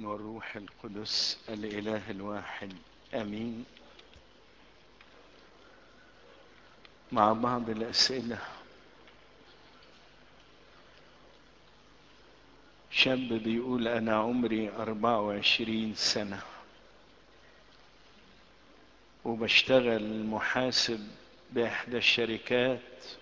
والابن والروح القدس الاله الواحد امين مع بعض الاسئله شاب بيقول انا عمري اربعه وعشرين سنه وبشتغل محاسب باحدى الشركات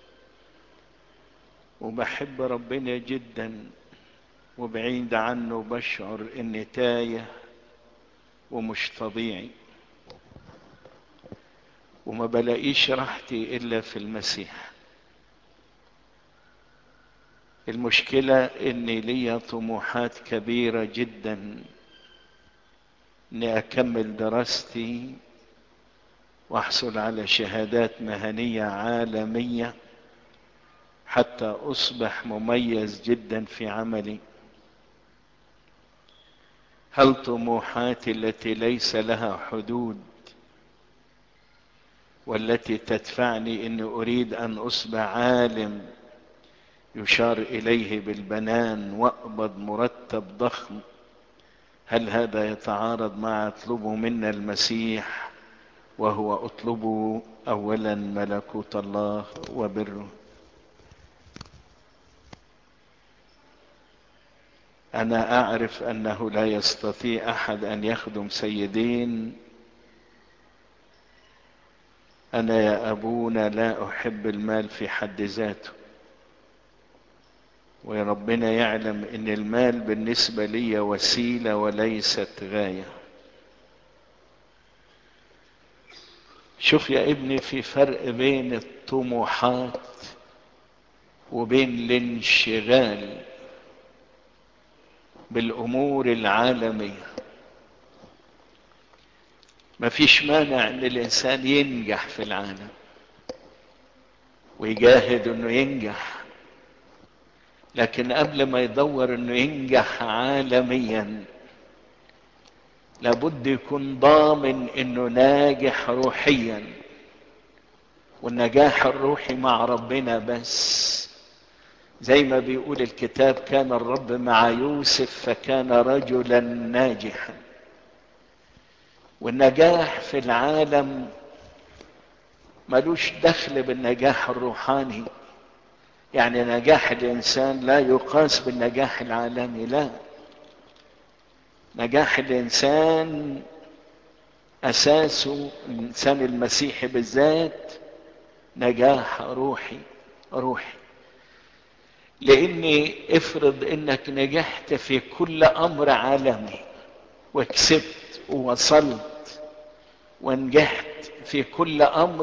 وبحب ربنا جدا وبعيد عنه بشعر اني تايه ومش طبيعي وما بلاقيش راحتي الا في المسيح المشكله اني ليا طموحات كبيره جدا اني اكمل دراستي واحصل على شهادات مهنيه عالميه حتى اصبح مميز جدا في عملي هل طموحاتي التي ليس لها حدود والتي تدفعني اني اريد ان اصبح عالم يشار اليه بالبنان واقبض مرتب ضخم هل هذا يتعارض مع اطلبه منا المسيح وهو اطلبوا اولا ملكوت الله وبره انا اعرف انه لا يستطيع احد ان يخدم سيدين انا يا ابونا لا احب المال في حد ذاته وربنا يعلم ان المال بالنسبه لي وسيله وليست غايه شوف يا ابني في فرق بين الطموحات وبين الانشغال بالامور العالميه ما فيش مانع ان الانسان ينجح في العالم ويجاهد انه ينجح لكن قبل ما يدور انه ينجح عالميا لابد يكون ضامن انه ناجح روحيا والنجاح الروحي مع ربنا بس زي ما بيقول الكتاب كان الرب مع يوسف فكان رجلا ناجحا والنجاح في العالم ملوش دخل بالنجاح الروحاني يعني نجاح الانسان لا يقاس بالنجاح العالمي لا نجاح الانسان اساسه الانسان المسيحي بالذات نجاح روحي روحي لاني افرض انك نجحت في كل امر عالمي وكسبت ووصلت ونجحت في كل امر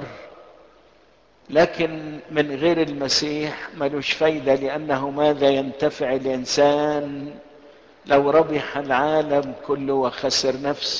لكن من غير المسيح ملوش فايده لانه ماذا ينتفع الانسان لو ربح العالم كله وخسر نفسه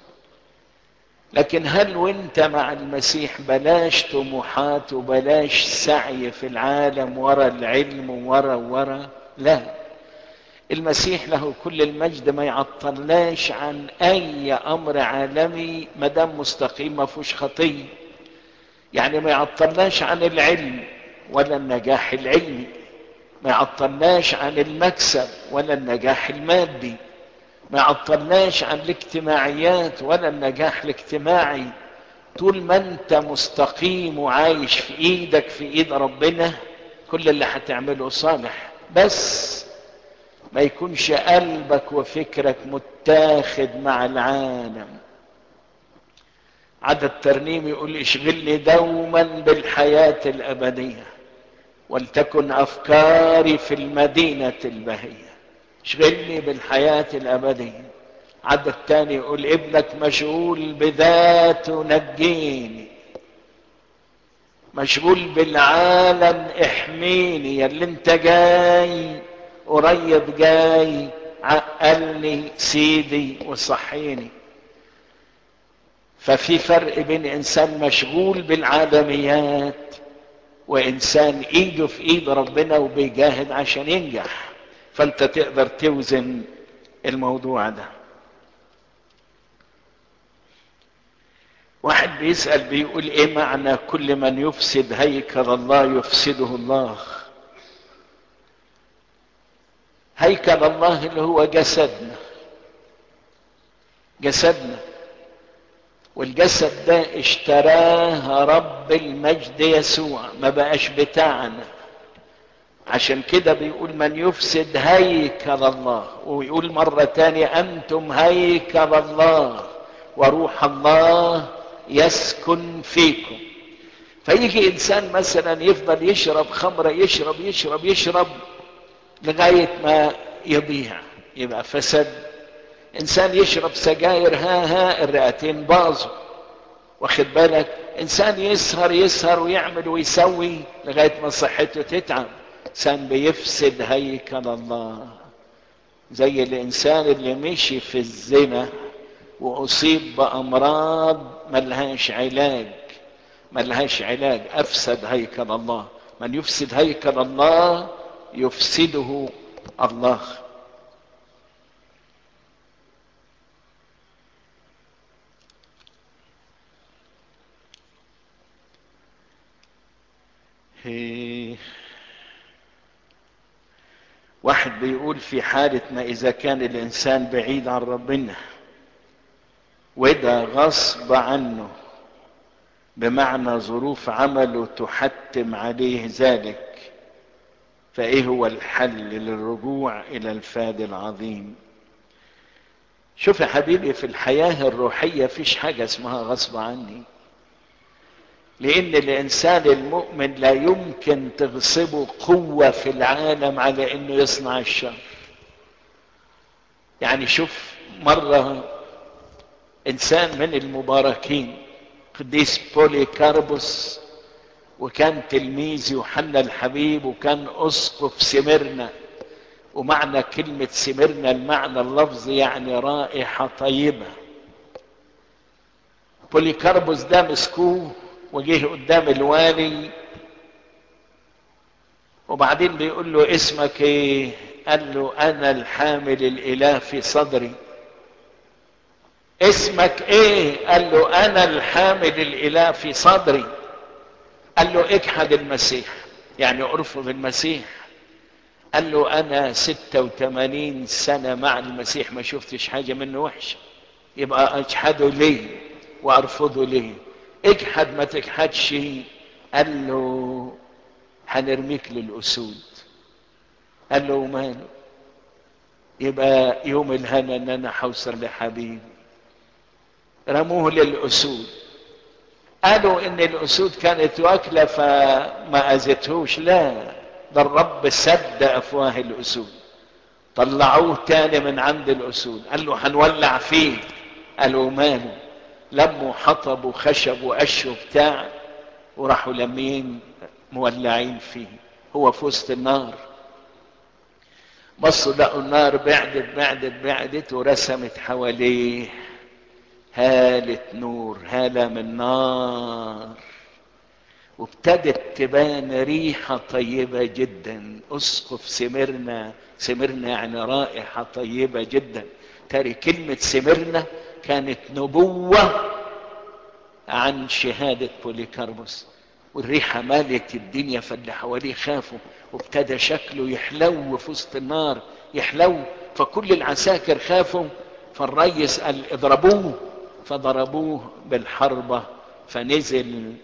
لكن هل وانت مع المسيح بلاش طموحات وبلاش سعي في العالم ورا العلم ورا ورا لا المسيح له كل المجد ما يعطلناش عن اي امر عالمي ما دام مستقيم ما فيهوش خطيه يعني ما يعطلناش عن العلم ولا النجاح العلمي ما يعطلناش عن المكسب ولا النجاح المادي ما يعطلناش عن الاجتماعيات ولا النجاح الاجتماعي طول ما انت مستقيم وعايش في ايدك في ايد ربنا كل اللي هتعمله صالح بس ما يكونش قلبك وفكرك متاخد مع العالم عدد ترنيم يقول اشغلني دوما بالحياة الأبدية ولتكن أفكاري في المدينة البهية اشغلني بالحياة الأبدية عدد تاني يقول ابنك مشغول بذاته نجيني مشغول بالعالم احميني يا اللي انت جاي قريب جاي عقلني سيدي وصحيني ففي فرق بين انسان مشغول بالعالميات وانسان ايده في ايد ربنا وبيجاهد عشان ينجح فانت تقدر توزن الموضوع ده واحد بيسأل بيقول ايه معنى كل من يفسد هيكل الله يفسده الله هيكل الله اللي هو جسدنا جسدنا والجسد ده اشتراه رب المجد يسوع ما بقاش بتاعنا عشان كده بيقول من يفسد هيكل الله ويقول مرة تانية أنتم هيكل الله وروح الله يسكن فيكم فيجي إنسان مثلا يفضل يشرب خمرة يشرب يشرب يشرب لغاية ما يضيع يبقى فسد إنسان يشرب سجاير ها ها الرئتين باظوا واخد بالك إنسان يسهر يسهر ويعمل ويسوي لغاية ما صحته تتعب انسان بيفسد هيكل الله زي الانسان اللي مشي في الزنا واصيب بامراض ملهاش علاج ملهاش علاج افسد هيكل الله من يفسد هيكل الله يفسده الله هي واحد بيقول في حالة ما إذا كان الإنسان بعيد عن ربنا وده غصب عنه بمعنى ظروف عمله تحتم عليه ذلك فإيه هو الحل للرجوع إلى الفاد العظيم شوف يا حبيبي في الحياة الروحية فيش حاجة اسمها غصب عني لان الانسان المؤمن لا يمكن تغصبه قوة في العالم على انه يصنع الشر يعني شوف مرة انسان من المباركين قديس بولي كاربوس وكان تلميذ يوحنا الحبيب وكان اسقف سمرنا ومعنى كلمة سمرنا المعنى اللفظي يعني رائحة طيبة بوليكاربوس ده مسكوه وجه قدام الوالي وبعدين بيقول له اسمك ايه قال له انا الحامل الاله في صدري اسمك ايه قال له انا الحامل الاله في صدري قال له اجحد المسيح يعني ارفض المسيح قال له انا ستة وثمانين سنة مع المسيح ما شفتش حاجة منه وحشة يبقى اجحده ليه وارفضه ليه اجحد ما تجحدش قال له هنرميك للاسود قال له وماله يبقى يوم الهنا ان انا حوصل لحبيبي رموه للاسود قالوا ان الاسود كانت واكله فما اذتهوش لا ده الرب سد افواه الاسود طلعوه تاني من عند الاسود قال له هنولع فيه قالوا ماله لموا حطب وخشب وقش وبتاع وراحوا لمين مولعين فيه هو في وسط النار بصوا لقوا النار بعدت بعدت بعدت ورسمت حواليه هالة نور هالة من نار وابتدت تبان ريحة طيبة جدا اسقف سمرنا سمرنا يعني رائحة طيبة جدا ترى كلمة سمرنا كانت نبوة عن شهادة بوليكاربوس والريحة مالت الدنيا فاللي حواليه خافوا وابتدى شكله يحلو في وسط النار يحلو فكل العساكر خافوا فالريس قال اضربوه فضربوه بالحربة فنزل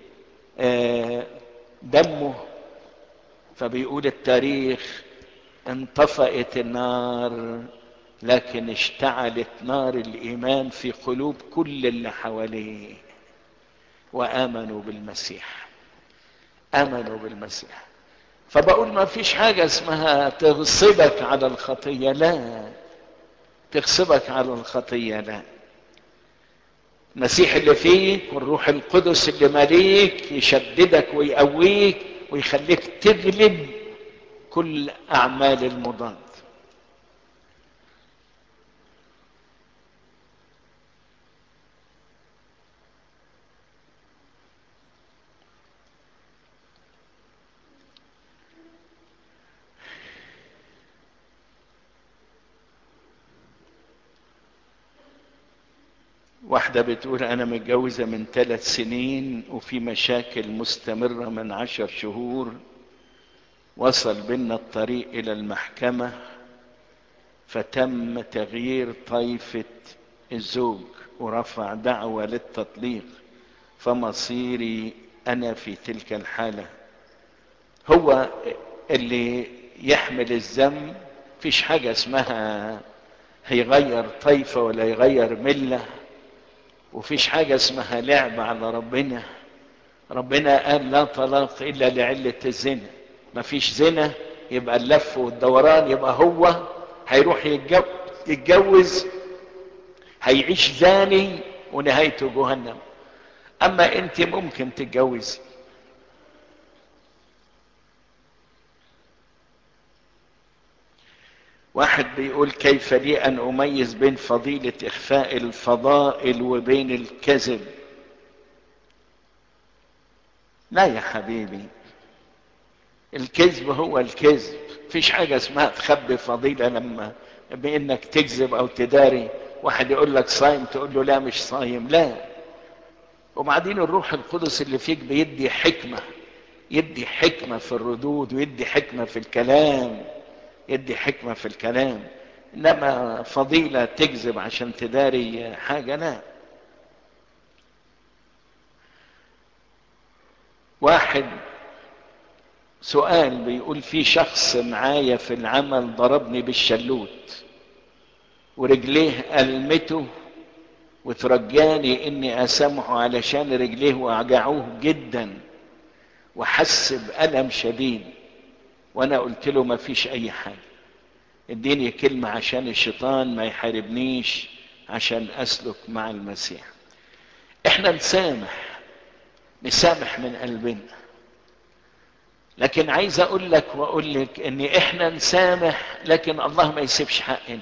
دمه فبيقول التاريخ انطفأت النار لكن اشتعلت نار الايمان في قلوب كل اللي حواليه وامنوا بالمسيح امنوا بالمسيح فبقول ما فيش حاجه اسمها تغصبك على الخطيه لا تغصبك على الخطيه لا المسيح اللي فيك والروح القدس اللي ماليك يشددك ويقويك ويخليك تغلب كل اعمال المضاد واحدة بتقول أنا متجوزة من ثلاث سنين وفي مشاكل مستمرة من عشر شهور وصل بنا الطريق إلى المحكمة فتم تغيير طائفة الزوج ورفع دعوة للتطليق فمصيري انا في تلك الحالة هو اللي يحمل الذنب فيش حاجة اسمها هيغير طائفة ولا يغير ملة وفيش حاجة اسمها لعب على ربنا ربنا قال لا طلاق الا لعلة الزنا مفيش زنا يبقى اللف والدوران يبقى هو هيروح يتجوز هيعيش زاني ونهايته جهنم اما انت ممكن تتجوزي واحد بيقول كيف لي ان اميز بين فضيلة اخفاء الفضائل وبين الكذب لا يا حبيبي الكذب هو الكذب فيش حاجة اسمها تخبي فضيلة لما بانك تكذب او تداري واحد يقول لك صايم تقول له لا مش صايم لا وبعدين الروح القدس اللي فيك بيدي حكمة يدي حكمة في الردود ويدي حكمة في الكلام يدي حكمة في الكلام انما فضيلة تكذب عشان تداري حاجة لا واحد سؤال بيقول في شخص معايا في العمل ضربني بالشلوت ورجليه ألمته وترجاني اني اسامحه علشان رجليه وجعوه جدا وحس بألم شديد وانا قلت له ما فيش اي حاجة اديني كلمة عشان الشيطان ما يحاربنيش عشان اسلك مع المسيح احنا نسامح نسامح من قلبنا لكن عايز اقول لك واقول لك ان احنا نسامح لكن الله ما يسيبش حقنا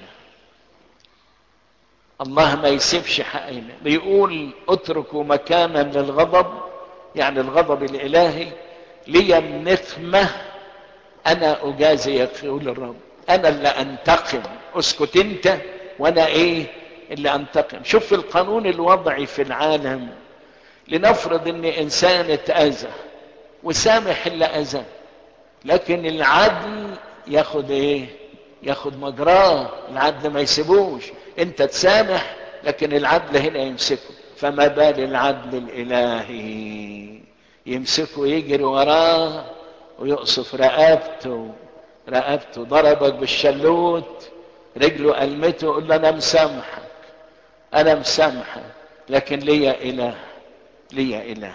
الله ما يسيبش حقنا بيقول اتركوا مكانا للغضب يعني الغضب الالهي لي النقمة انا اجازي يقول الرب انا اللي انتقم اسكت انت وانا ايه اللي انتقم شوف القانون الوضعي في العالم لنفرض ان انسان اتاذى وسامح اللي اذاه لكن العدل ياخد ايه ياخد مجراه العدل ما يسيبوش انت تسامح لكن العدل هنا يمسكه فما بال العدل الالهي يمسكه يجري وراه ويقصف رقبته رقبته ضربك بالشلوت رجله ألمته يقول له انا مسامحك انا مسامحك لكن ليا اله ليا اله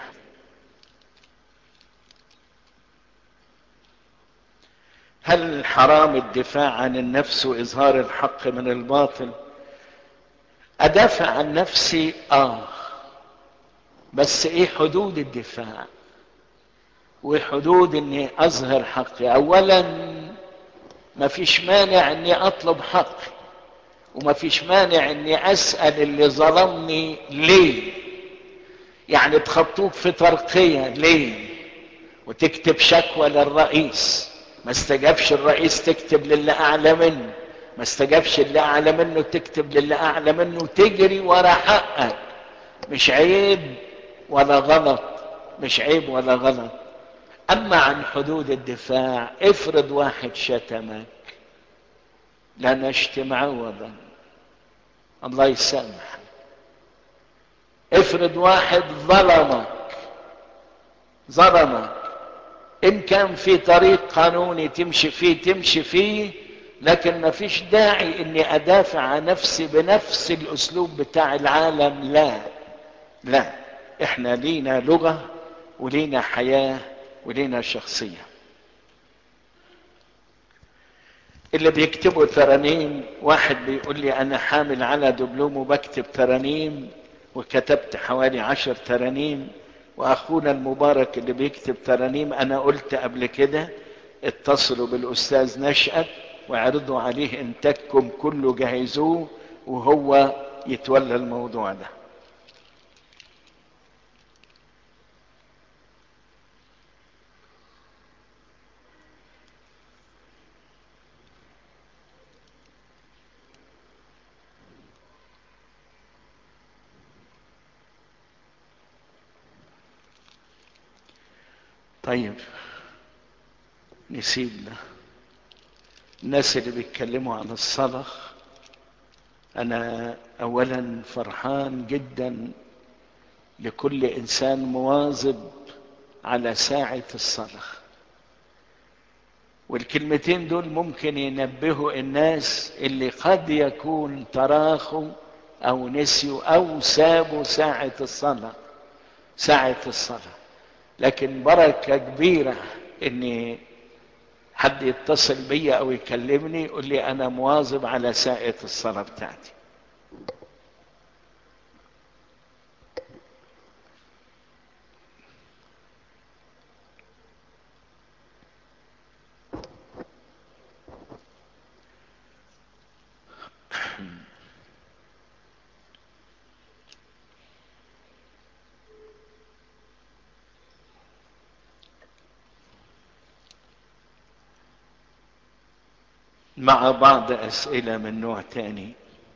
هل حرام الدفاع عن النفس واظهار الحق من الباطل ادافع عن نفسي اه بس ايه حدود الدفاع وحدود اني اظهر حقي اولا ما فيش مانع اني اطلب حقي وما فيش مانع اني اسال اللي ظلمني ليه يعني تخطوك في ترقيه ليه وتكتب شكوى للرئيس ما استجابش الرئيس تكتب للي اعلى منه ما استجابش اللي اعلى منه تكتب للي اعلى منه تجري ورا حقك مش عيب ولا غلط مش عيب ولا غلط اما عن حدود الدفاع افرض واحد شتمك لا نشتم عوضا الله يسامحك افرض واحد ظلمك ظلمك ان كان في طريق قانوني تمشي فيه تمشي فيه لكن ما فيش داعي اني ادافع عن نفسي بنفس الاسلوب بتاع العالم لا لا احنا لينا لغة ولينا حياة ولينا شخصية اللي بيكتبوا ترانيم واحد بيقول لي انا حامل على دبلوم وبكتب ترانيم وكتبت حوالي عشر ترانيم واخونا المبارك اللي بيكتب ترانيم انا قلت قبل كده اتصلوا بالاستاذ نشأت واعرضوا عليه انتاجكم كله جهزوه وهو يتولى الموضوع ده طيب نسيبنا الناس اللي بيتكلموا عن الصلاة انا اولا فرحان جدا لكل انسان مواظب على ساعه الصلاه والكلمتين دول ممكن ينبهوا الناس اللي قد يكون تراخوا او نسيوا او سابوا ساعه الصلاه ساعه الصلاه لكن بركه كبيره ان حد يتصل بي او يكلمني يقول لي انا مواظب على ساعه الصلاه بتاعتي مع بعض أسئلة من نوع تاني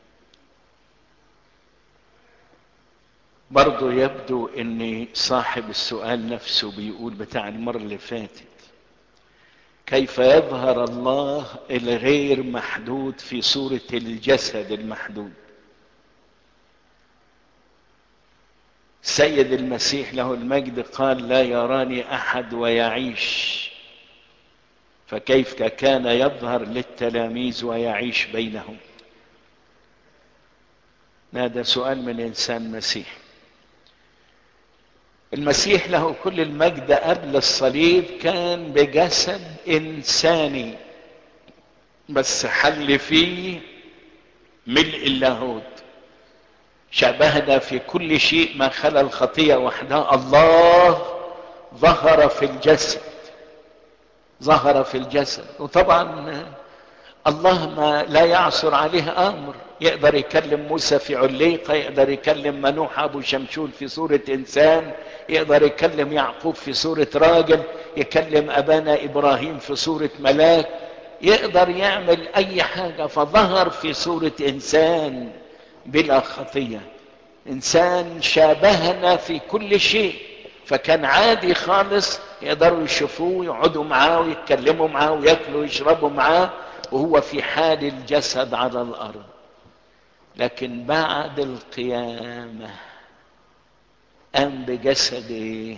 برضو يبدو ان صاحب السؤال نفسه بيقول بتاع المرة اللي فاتت كيف يظهر الله الغير محدود في صورة الجسد المحدود سيد المسيح له المجد قال لا يراني احد ويعيش فكيف كان يظهر للتلاميذ ويعيش بينهم هذا سؤال من انسان مسيح المسيح له كل المجد قبل الصليب كان بجسد انساني بس حل فيه ملء اللاهوت شبهنا في كل شيء ما خلا الخطيه وحدها الله ظهر في الجسد ظهر في الجسد وطبعا الله ما لا يعصر عليه امر يقدر يكلم موسى في عليقه يقدر يكلم منوح ابو شمشون في صوره انسان يقدر يكلم يعقوب في صوره راجل يكلم ابانا ابراهيم في صوره ملاك يقدر يعمل اي حاجه فظهر في صوره انسان بلا خطيه انسان شابهنا في كل شيء فكان عادي خالص يقدروا يشوفوه يقعدوا معاه ويتكلموا معاه وياكلوا ويشربوا معاه وهو في حال الجسد على الارض لكن بعد القيامه قام بجسد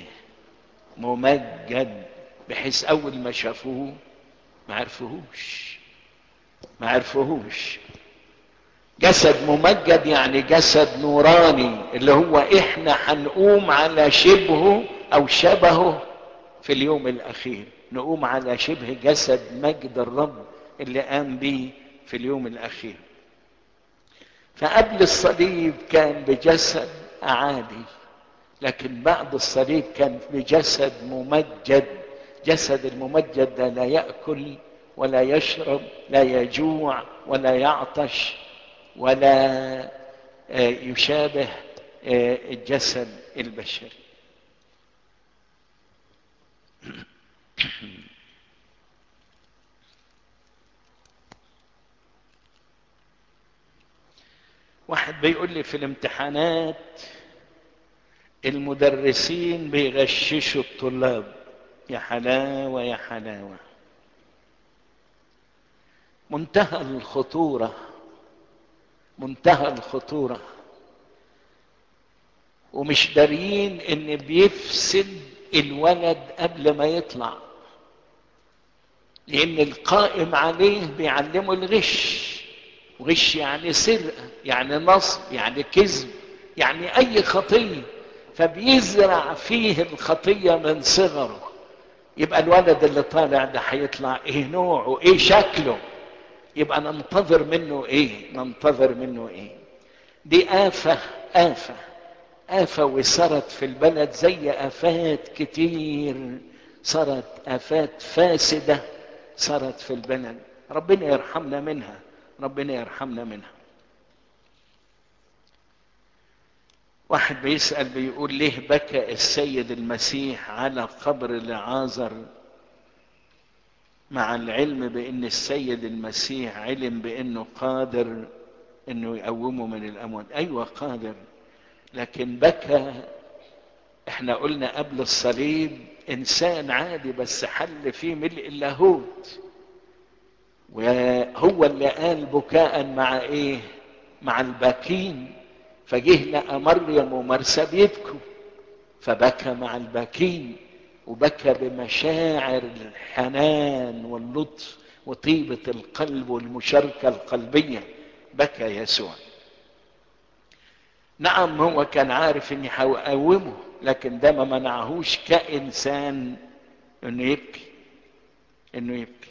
ممجد بحيث اول ما شافوه ما عرفوهوش ما عرفوهوش جسد ممجد يعني جسد نوراني اللي هو احنا هنقوم على شبهه او شبهه في اليوم الاخير نقوم على شبه جسد مجد الرب اللي قام به في اليوم الاخير فقبل الصليب كان بجسد عادي لكن بعد الصليب كان بجسد ممجد جسد الممجد ده لا ياكل ولا يشرب لا يجوع ولا يعطش ولا يشابه الجسد البشري واحد بيقول لي في الامتحانات المدرسين بيغششوا الطلاب يا حلاوة يا حلاوة منتهى الخطورة منتهى الخطورة ومش دارين ان بيفسد الولد قبل ما يطلع لان القائم عليه بيعلمه الغش وغش يعني سرقة يعني نصب يعني كذب يعني اي خطية فبيزرع فيه الخطية من صغره يبقى الولد اللي طالع ده هيطلع ايه نوعه ايه شكله يبقى ننتظر منه ايه ننتظر منه ايه دي آفة آفة آفة وصارت في البلد زي آفات كتير صارت آفات فاسدة صارت في البلد ربنا يرحمنا منها ربنا يرحمنا منها واحد بيسأل بيقول ليه بكى السيد المسيح على قبر لعازر مع العلم بان السيد المسيح علم بانه قادر انه يقومه من الاموات ايوه قادر لكن بكى احنا قلنا قبل الصليب انسان عادي بس حل فيه ملء اللاهوت وهو اللي قال بكاء مع ايه مع الباكين فجه لقى مريم ومرسى بيبكوا فبكى مع الباكين وبكى بمشاعر الحنان واللطف وطيبة القلب والمشاركة القلبية بكى يسوع نعم هو كان عارف اني هقومه لكن ده ما منعهوش كإنسان انه يبكي انه يبكي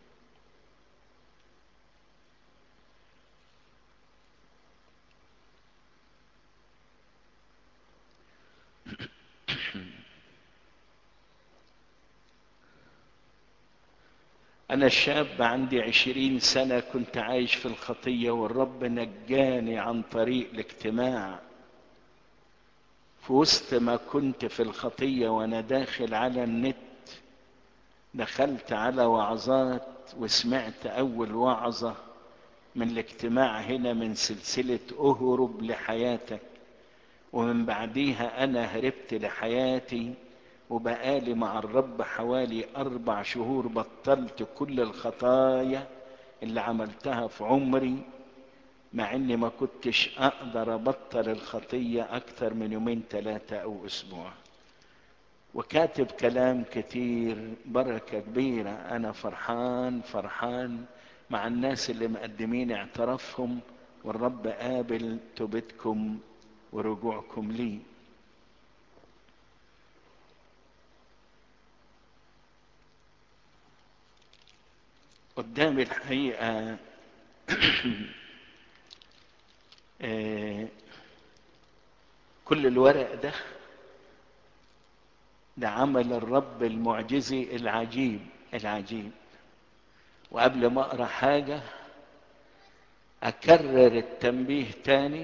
أنا شاب عندي عشرين سنة كنت عايش في الخطية والرب نجاني عن طريق الاجتماع في وسط ما كنت في الخطية وأنا داخل على النت دخلت على وعظات وسمعت أول وعظة من الاجتماع هنا من سلسلة أهرب لحياتك ومن بعديها أنا هربت لحياتي وبقالي مع الرب حوالي أربع شهور بطلت كل الخطايا اللي عملتها في عمري مع إني ما كنتش أقدر أبطل الخطية أكتر من يومين ثلاثة أو أسبوع وكاتب كلام كتير بركة كبيرة أنا فرحان فرحان مع الناس اللي مقدمين اعترافهم والرب قابل توبتكم ورجوعكم ليه قدامي الحقيقة كل الورق ده ده عمل الرب المعجزي العجيب العجيب وقبل ما اقرا حاجه اكرر التنبيه تاني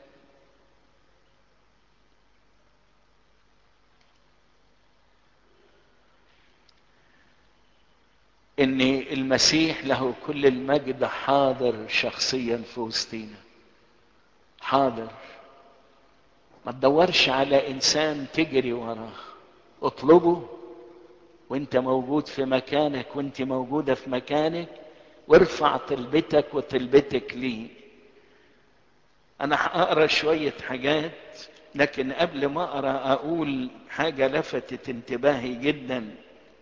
ان المسيح له كل المجد حاضر شخصيا في وسطينا حاضر ما تدورش على انسان تجري وراه اطلبه وانت موجود في مكانك وانت موجودة في مكانك وارفع طلبتك وطلبتك ليه انا هقرا شوية حاجات لكن قبل ما اقرا اقول حاجة لفتت انتباهي جدا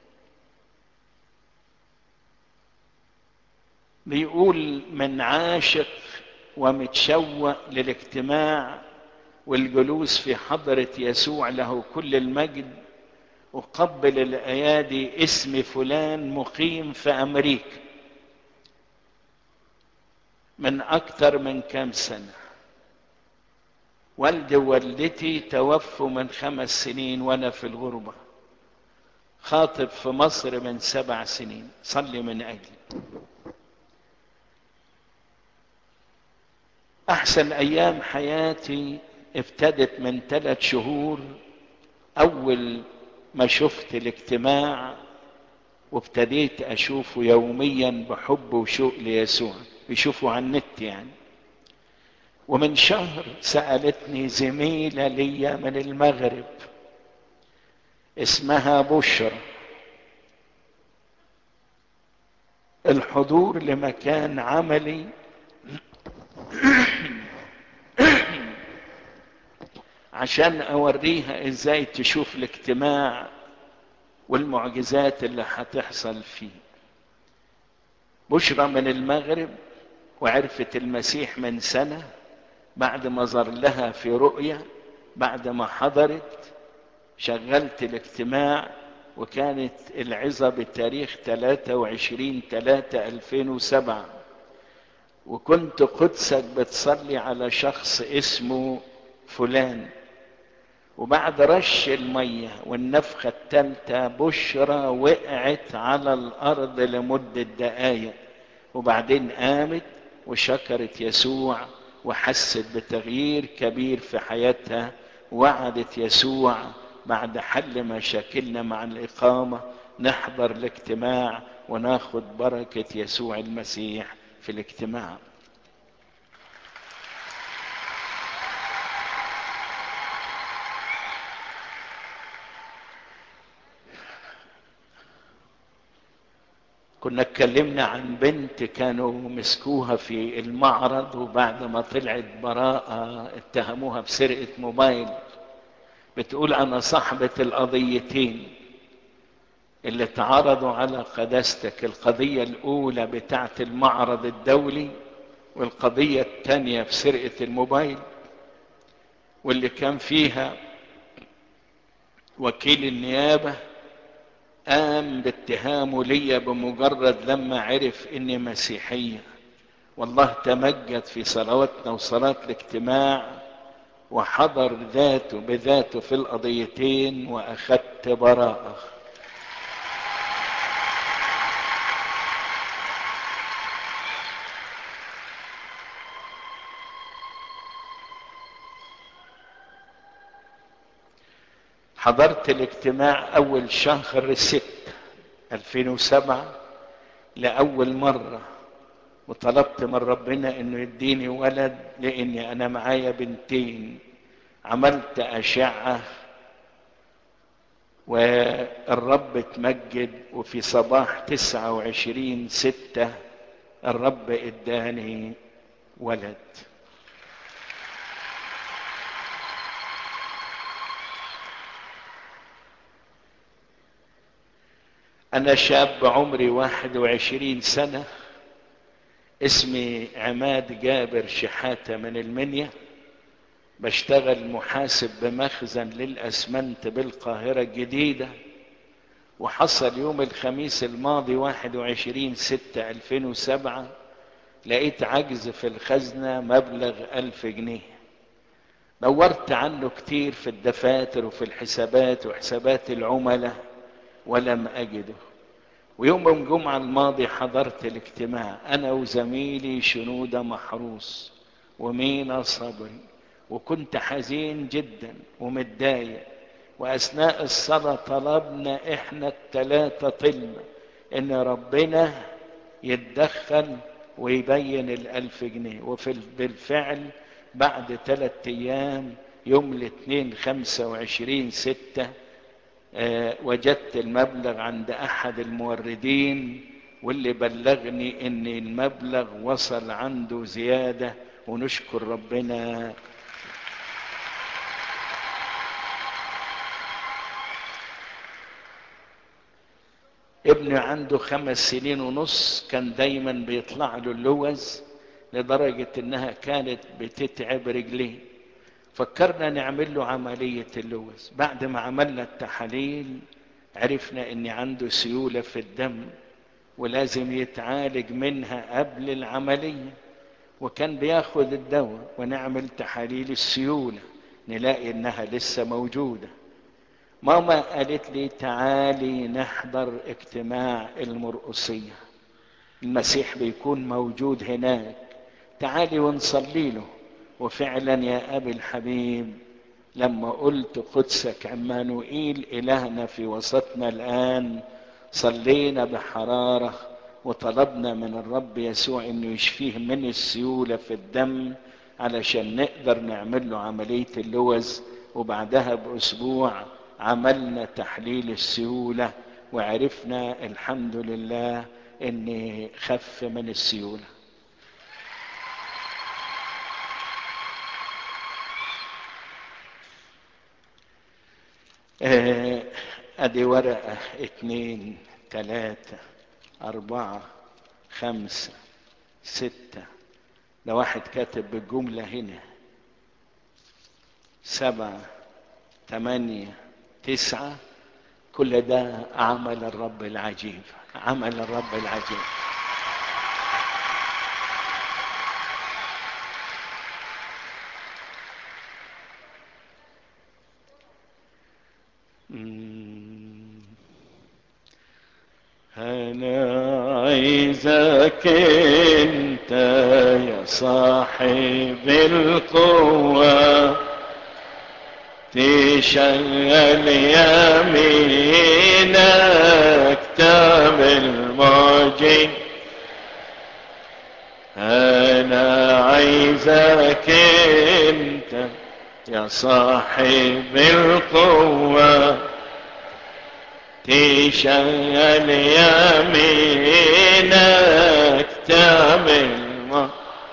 بيقول من عاشق ومتشوق للاجتماع والجلوس في حضرة يسوع له كل المجد أقبل الأيادي اسم فلان مقيم في أمريكا من أكثر من كام سنة والدي ووالدتي توفوا من خمس سنين وأنا في الغربة خاطب في مصر من سبع سنين صلي من أجلي أحسن أيام حياتي ابتدت من ثلاث شهور أول ما شفت الاجتماع وابتديت أشوفه يوميا بحب وشوق ليسوع يشوفه على النت يعني ومن شهر سألتني زميلة ليا من المغرب اسمها بشرى الحضور لمكان عملي عشان اوريها ازاي تشوف الاجتماع والمعجزات اللي هتحصل فيه بشرى من المغرب وعرفت المسيح من سنة بعد ما ظهر لها في رؤية بعد ما حضرت شغلت الاجتماع وكانت العظة بتاريخ 23 3 2007 وكنت قدسك بتصلي على شخص اسمه فلان وبعد رش المية والنفخة التالتة بشرى وقعت على الأرض لمدة دقايق وبعدين قامت وشكرت يسوع وحست بتغيير كبير في حياتها وعدت يسوع بعد حل مشاكلنا مع الإقامة نحضر الاجتماع وناخد بركة يسوع المسيح في الاجتماع كنا اتكلمنا عن بنت كانوا مسكوها في المعرض وبعد ما طلعت براءة اتهموها بسرقة موبايل بتقول انا صاحبة القضيتين اللي تعرضوا على قداستك القضية الاولى بتاعت المعرض الدولي والقضية الثانية في سرقة الموبايل واللي كان فيها وكيل النيابة قام باتهامه ليا بمجرد لما عرف اني مسيحية والله تمجد في صلواتنا وصلاة الاجتماع وحضر ذاته بذاته في القضيتين واخدت براءة حضرت الاجتماع اول شهر ست 2007 لأول مرة وطلبت من ربنا انه يديني ولد لاني انا معايا بنتين عملت اشعة والرب اتمجد وفي صباح تسعة وعشرين ستة الرب اداني ولد أنا شاب عمري واحد وعشرين سنة اسمي عماد جابر شحاتة من المنيا بشتغل محاسب بمخزن للأسمنت بالقاهرة الجديدة وحصل يوم الخميس الماضي واحد وعشرين ستة ألفين وسبعة لقيت عجز في الخزنة مبلغ ألف جنيه دورت عنه كتير في الدفاتر وفي الحسابات وحسابات العملاء ولم أجده ويوم الجمعة الماضي حضرت الاجتماع أنا وزميلي شنودة محروس ومينا صبري وكنت حزين جدا ومتضايق وأثناء الصلاة طلبنا إحنا التلاتة طلنا إن ربنا يتدخل ويبين الألف جنيه وفي بالفعل بعد ثلاثة أيام يوم الاثنين خمسة وعشرين ستة أه وجدت المبلغ عند احد الموردين واللي بلغني ان المبلغ وصل عنده زياده ونشكر ربنا ابني عنده خمس سنين ونص كان دايما بيطلع له اللوز لدرجة انها كانت بتتعب رجليه فكرنا نعمل له عملية اللوز بعد ما عملنا التحاليل عرفنا ان عنده سيولة في الدم ولازم يتعالج منها قبل العملية وكان بياخد الدواء ونعمل تحاليل السيولة نلاقي انها لسه موجودة ماما قالت لي تعالي نحضر اجتماع المرقصية المسيح بيكون موجود هناك تعالي ونصلي له وفعلا يا ابي الحبيب لما قلت قدسك عمانوئيل الهنا في وسطنا الان صلينا بحراره وطلبنا من الرب يسوع انه يشفيه من السيوله في الدم علشان نقدر نعمل له عمليه اللوز وبعدها باسبوع عملنا تحليل السيوله وعرفنا الحمد لله ان خف من السيوله ادي ورقة اتنين تلاتة اربعة خمسة ستة ده واحد كاتب بالجملة هنا سبعة تمانية تسعة كل ده عمل الرب العجيب عمل الرب العجيب أنا عايزك أنت يا صاحب القوة تشغل يمينك تعمل معجز أنا عايزك أنت يا صاحب القوة تشغل يمينك تعمل ما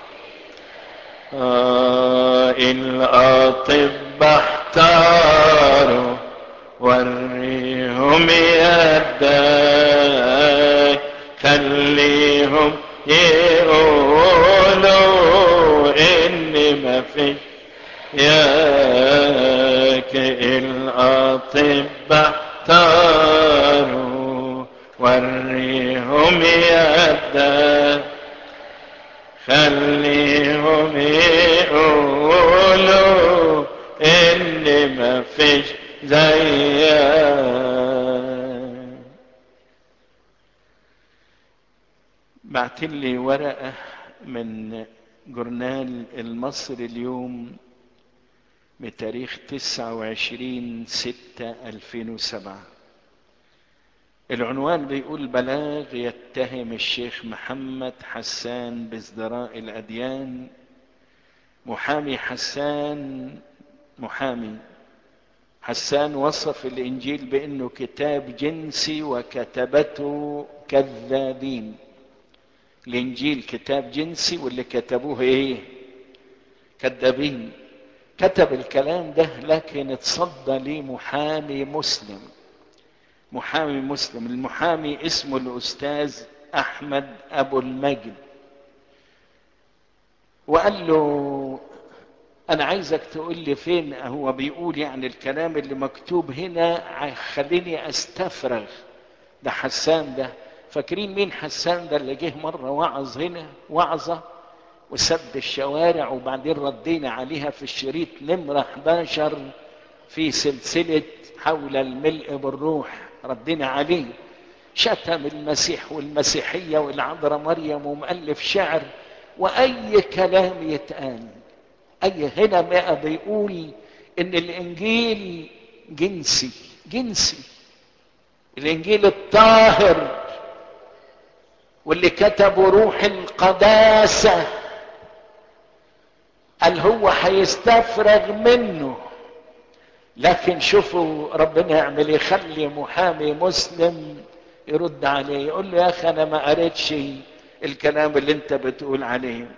آه الأطباء احتاروا وريهم يدك خليهم يقولوا إن ما في ياك الأطباء احتاروا وريهم يدك خليهم يقولوا ان ما فيش زيك بعت لي ورقة من جورنال المصري اليوم بتاريخ 29 6 2007 العنوان بيقول بلاغ يتهم الشيخ محمد حسان بازدراء الأديان محامي حسان محامي حسان وصف الإنجيل بأنه كتاب جنسي وكتبته كذابين الإنجيل كتاب جنسي واللي كتبوه إيه كذابين كتب الكلام ده لكن اتصدى ليه محامي مسلم محامي مسلم المحامي اسمه الأستاذ أحمد أبو المجد وقال له أنا عايزك تقول لي فين هو بيقول يعني الكلام اللي مكتوب هنا خليني أستفرغ ده حسان ده فاكرين مين حسان ده اللي جه مرة وعظ هنا وعظة وسد الشوارع وبعدين ردينا عليها في الشريط نمرة 11 في سلسلة حول الملء بالروح ردينا عليه شتم المسيح والمسيحية والعذراء مريم ومؤلف شعر وأي كلام يتقال أي هنا بقى بيقول إن الإنجيل جنسي جنسي الإنجيل الطاهر واللي كتبه روح القداسة قال هو هيستفرغ منه لكن شوفوا ربنا يعمل يخلي محامي مسلم يرد عليه يقول له يا اخي انا ما قريتش الكلام اللي انت بتقول عليه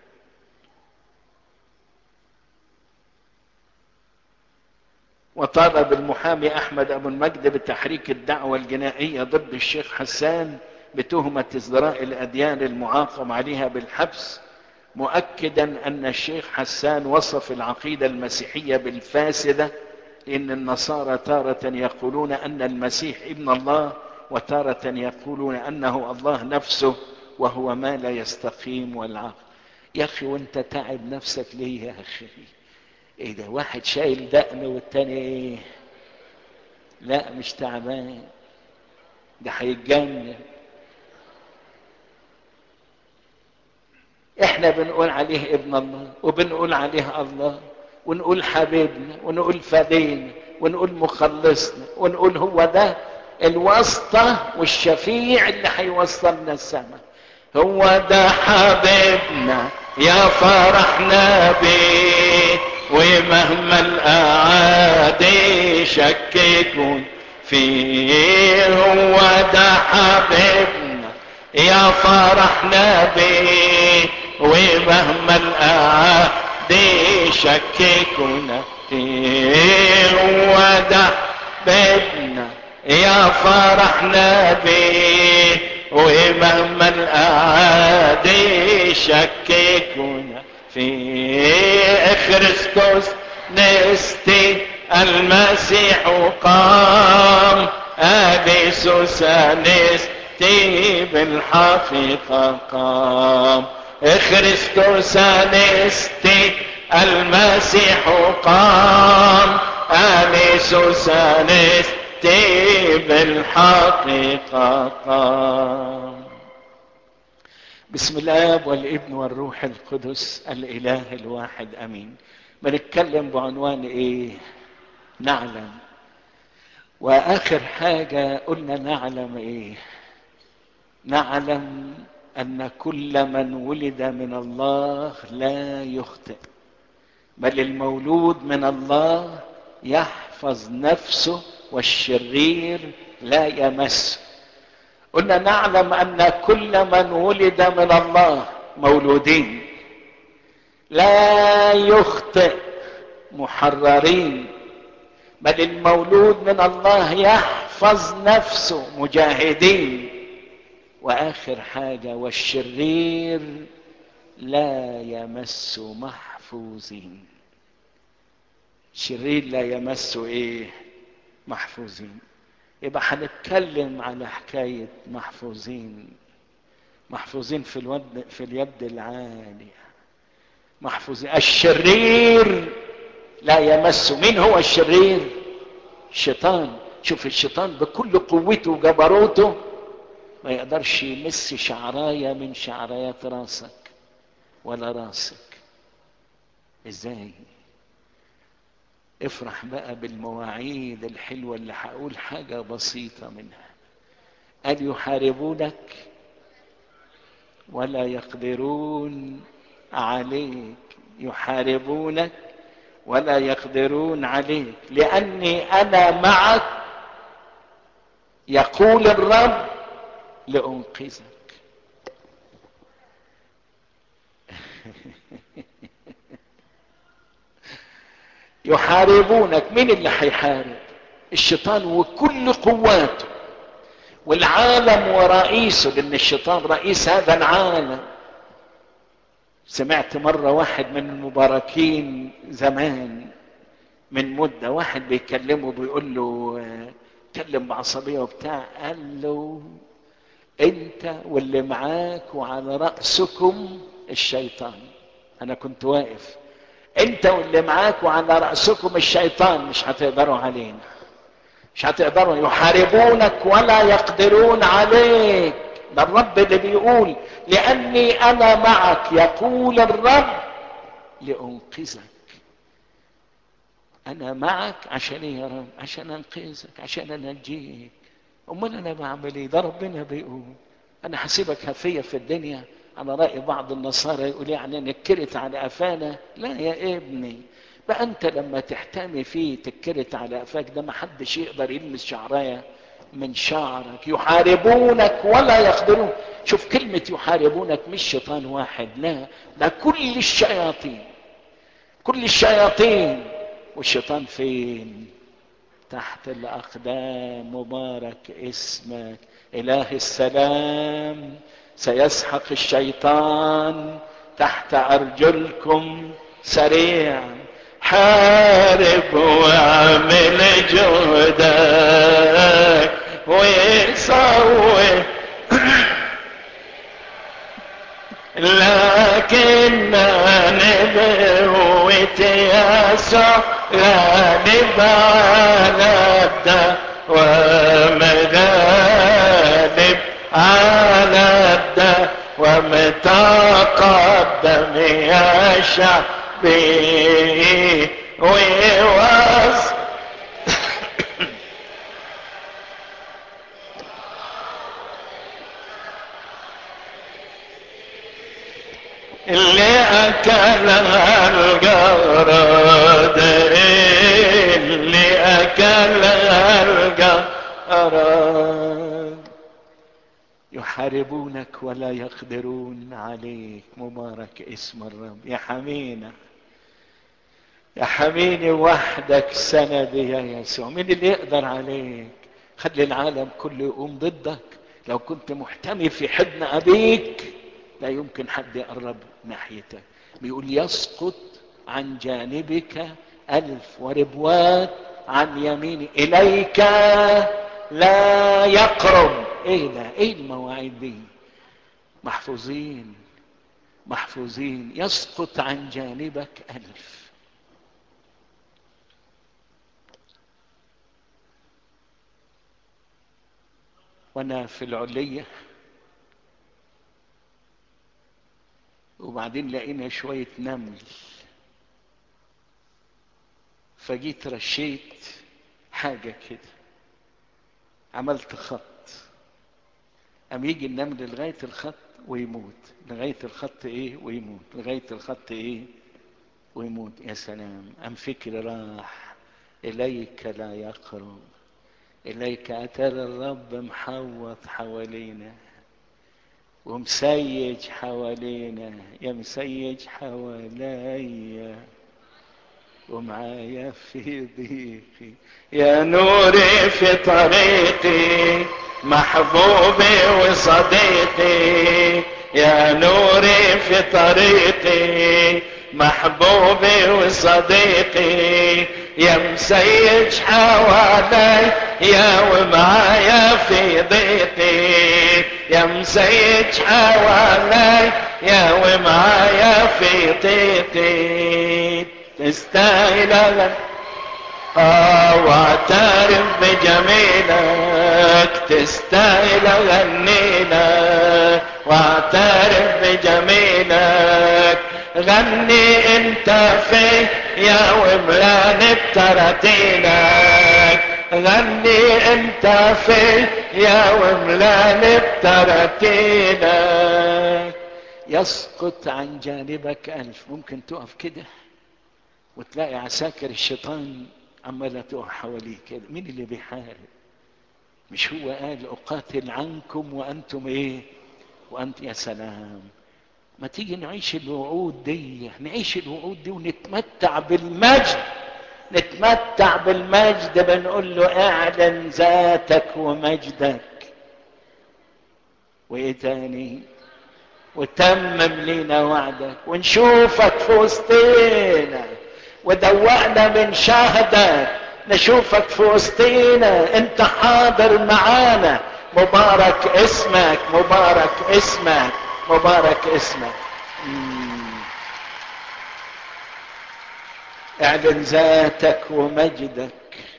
وطالب المحامي احمد ابو المجد بتحريك الدعوه الجنائيه ضد الشيخ حسان بتهمه ازدراء الاديان المعاقب عليها بالحبس مؤكدا ان الشيخ حسان وصف العقيده المسيحيه بالفاسده ان النصارى تاره يقولون ان المسيح ابن الله وتاره يقولون انه الله نفسه وهو ما لا يستقيم والعقل يا اخي وانت تعب نفسك ليه يا اخي ايه ده واحد شايل دقن والتاني ايه لا مش تعبان ده هيتجنن احنا بنقول عليه ابن الله وبنقول عليه الله ونقول حبيبنا ونقول فدينا ونقول مخلصنا ونقول هو ده الواسطة والشفيع اللي هيوصلنا السماء هو ده حبيبنا يا فرحنا بيه ومهما الأعادي شككون فيه هو ده حبيبنا يا فرحنا بيه ومهما الأعادي شككون فيه هو ده حبيبنا يا فرحنا بيه ومهما الأعادي شككون في كريستوس نستي المسيح قام أبيسوس نستي بالحقيقة قام كريستوس نستي المسيح قام أبيسوس نستي بالحقيقة قام بسم الله والابن والروح القدس الاله الواحد امين بنتكلم بعنوان ايه نعلم واخر حاجه قلنا نعلم ايه نعلم ان كل من ولد من الله لا يخطئ بل المولود من الله يحفظ نفسه والشرير لا يمس قلنا نعلم ان كل من ولد من الله مولودين لا يخطئ محررين بل المولود من الله يحفظ نفسه مجاهدين واخر حاجه والشرير لا يمس محفوظين شرير لا يمس ايه محفوظين يبقى هنتكلم على حكايه محفوظين محفوظين في الود في اليد العاليه محفوظين الشرير لا يمس مين هو الشرير الشيطان شوف الشيطان بكل قوته وجبروته ما يقدرش يمس شعرايه من شعرايات راسك ولا راسك ازاي افرح بقى بالمواعيد الحلوة اللي هقول حاجة بسيطة منها أن يحاربونك ولا يقدرون عليك يحاربونك ولا يقدرون عليك لأني أنا معك يقول الرب لأنقذك يحاربونك مين اللي هيحارب الشيطان وكل قواته والعالم ورئيسه لان الشيطان رئيس هذا العالم سمعت مرة واحد من المباركين زمان من مدة واحد بيكلمه بيقول له كلم بعصبية وبتاع قال له انت واللي معاك وعلى رأسكم الشيطان انا كنت واقف انت واللي معاك وعلى رأسكم الشيطان مش هتقدروا علينا مش هتقدروا يحاربونك ولا يقدرون عليك ده الرب اللي بيقول لاني انا معك يقول الرب لانقذك انا معك عشان ايه يا رب عشان انقذك عشان انجيك امال انا بعمل ايه ده ربنا بيقول انا حسيبك هفيه في الدنيا على رأي بعض النصارى يقول يعني نكرت على قفانا لا يا ابني بقى انت لما تحتمي فيه تكرت على قفاك ده ما حدش يقدر يلمس شعرايه من شعرك يحاربونك ولا يقدرون شوف كلمة يحاربونك مش شيطان واحد لا ده كل الشياطين كل الشياطين والشيطان فين تحت الأقدام مبارك اسمك إله السلام سيسحق الشيطان تحت أرجلكم سريعا حارب واعمل جهدك ويسوي لكن نبوة يسوع غالب على الدهر ومغالب على الدهر ومتقدم يا شعبي ويوصل اللي اكلها الجراد اللي اكلها الجراد يحاربونك ولا يقدرون عليك مبارك اسم الرب يا حمينا يا حميني وحدك سندي يا يسوع مين اللي يقدر عليك خلي العالم كله يقوم ضدك لو كنت محتمي في حضن ابيك لا يمكن حد يقرب ناحيتك بيقول يسقط عن جانبك ألف وربوات عن يميني إليك لا يقرب إيه ده إيه المواعيد دي محفوظين محفوظين يسقط عن جانبك ألف وأنا في العلية وبعدين لقينا شوية نمل فجيت رشيت حاجة كده عملت خط قام يجي النمل لغاية الخط ويموت لغاية الخط ايه ويموت لغاية الخط ايه ويموت يا سلام قام فكر راح إليك لا يقرب إليك أتر الرب محوط حوالينا ومسيج حوالينا يا مسيج حواليا ومعايا في ضيقي يا نوري في طريقي محبوبي وصديقي يا نوري في طريقي محبوبي وصديقي يا مسيج حوالي يا ومعايا في ضيقي يا مسيج حوالي يا ومعايا في ضيقي تستاهل آه واعترف بجميلك تستاهل اغنيلك واعترف بجميلك غني انت في يا وملاني بترتيلك غني انت في يا وملاني بترتيلك يسقط عن جانبك الف ممكن تقف كده وتلاقي عساكر الشيطان عمالة تقع حواليك كده مين اللي بيحارب مش هو قال اقاتل عنكم وانتم ايه وانت يا سلام ما تيجي نعيش الوعود دي نعيش الوعود دي ونتمتع بالمجد نتمتع بالمجد بنقول له اعلن ذاتك ومجدك وايه تاني وتمم لينا وعدك ونشوفك في وسطينا ودوقنا من شهدك نشوفك في وسطينا انت حاضر معانا مبارك اسمك مبارك اسمك مبارك اسمك مم. اعلن ذاتك ومجدك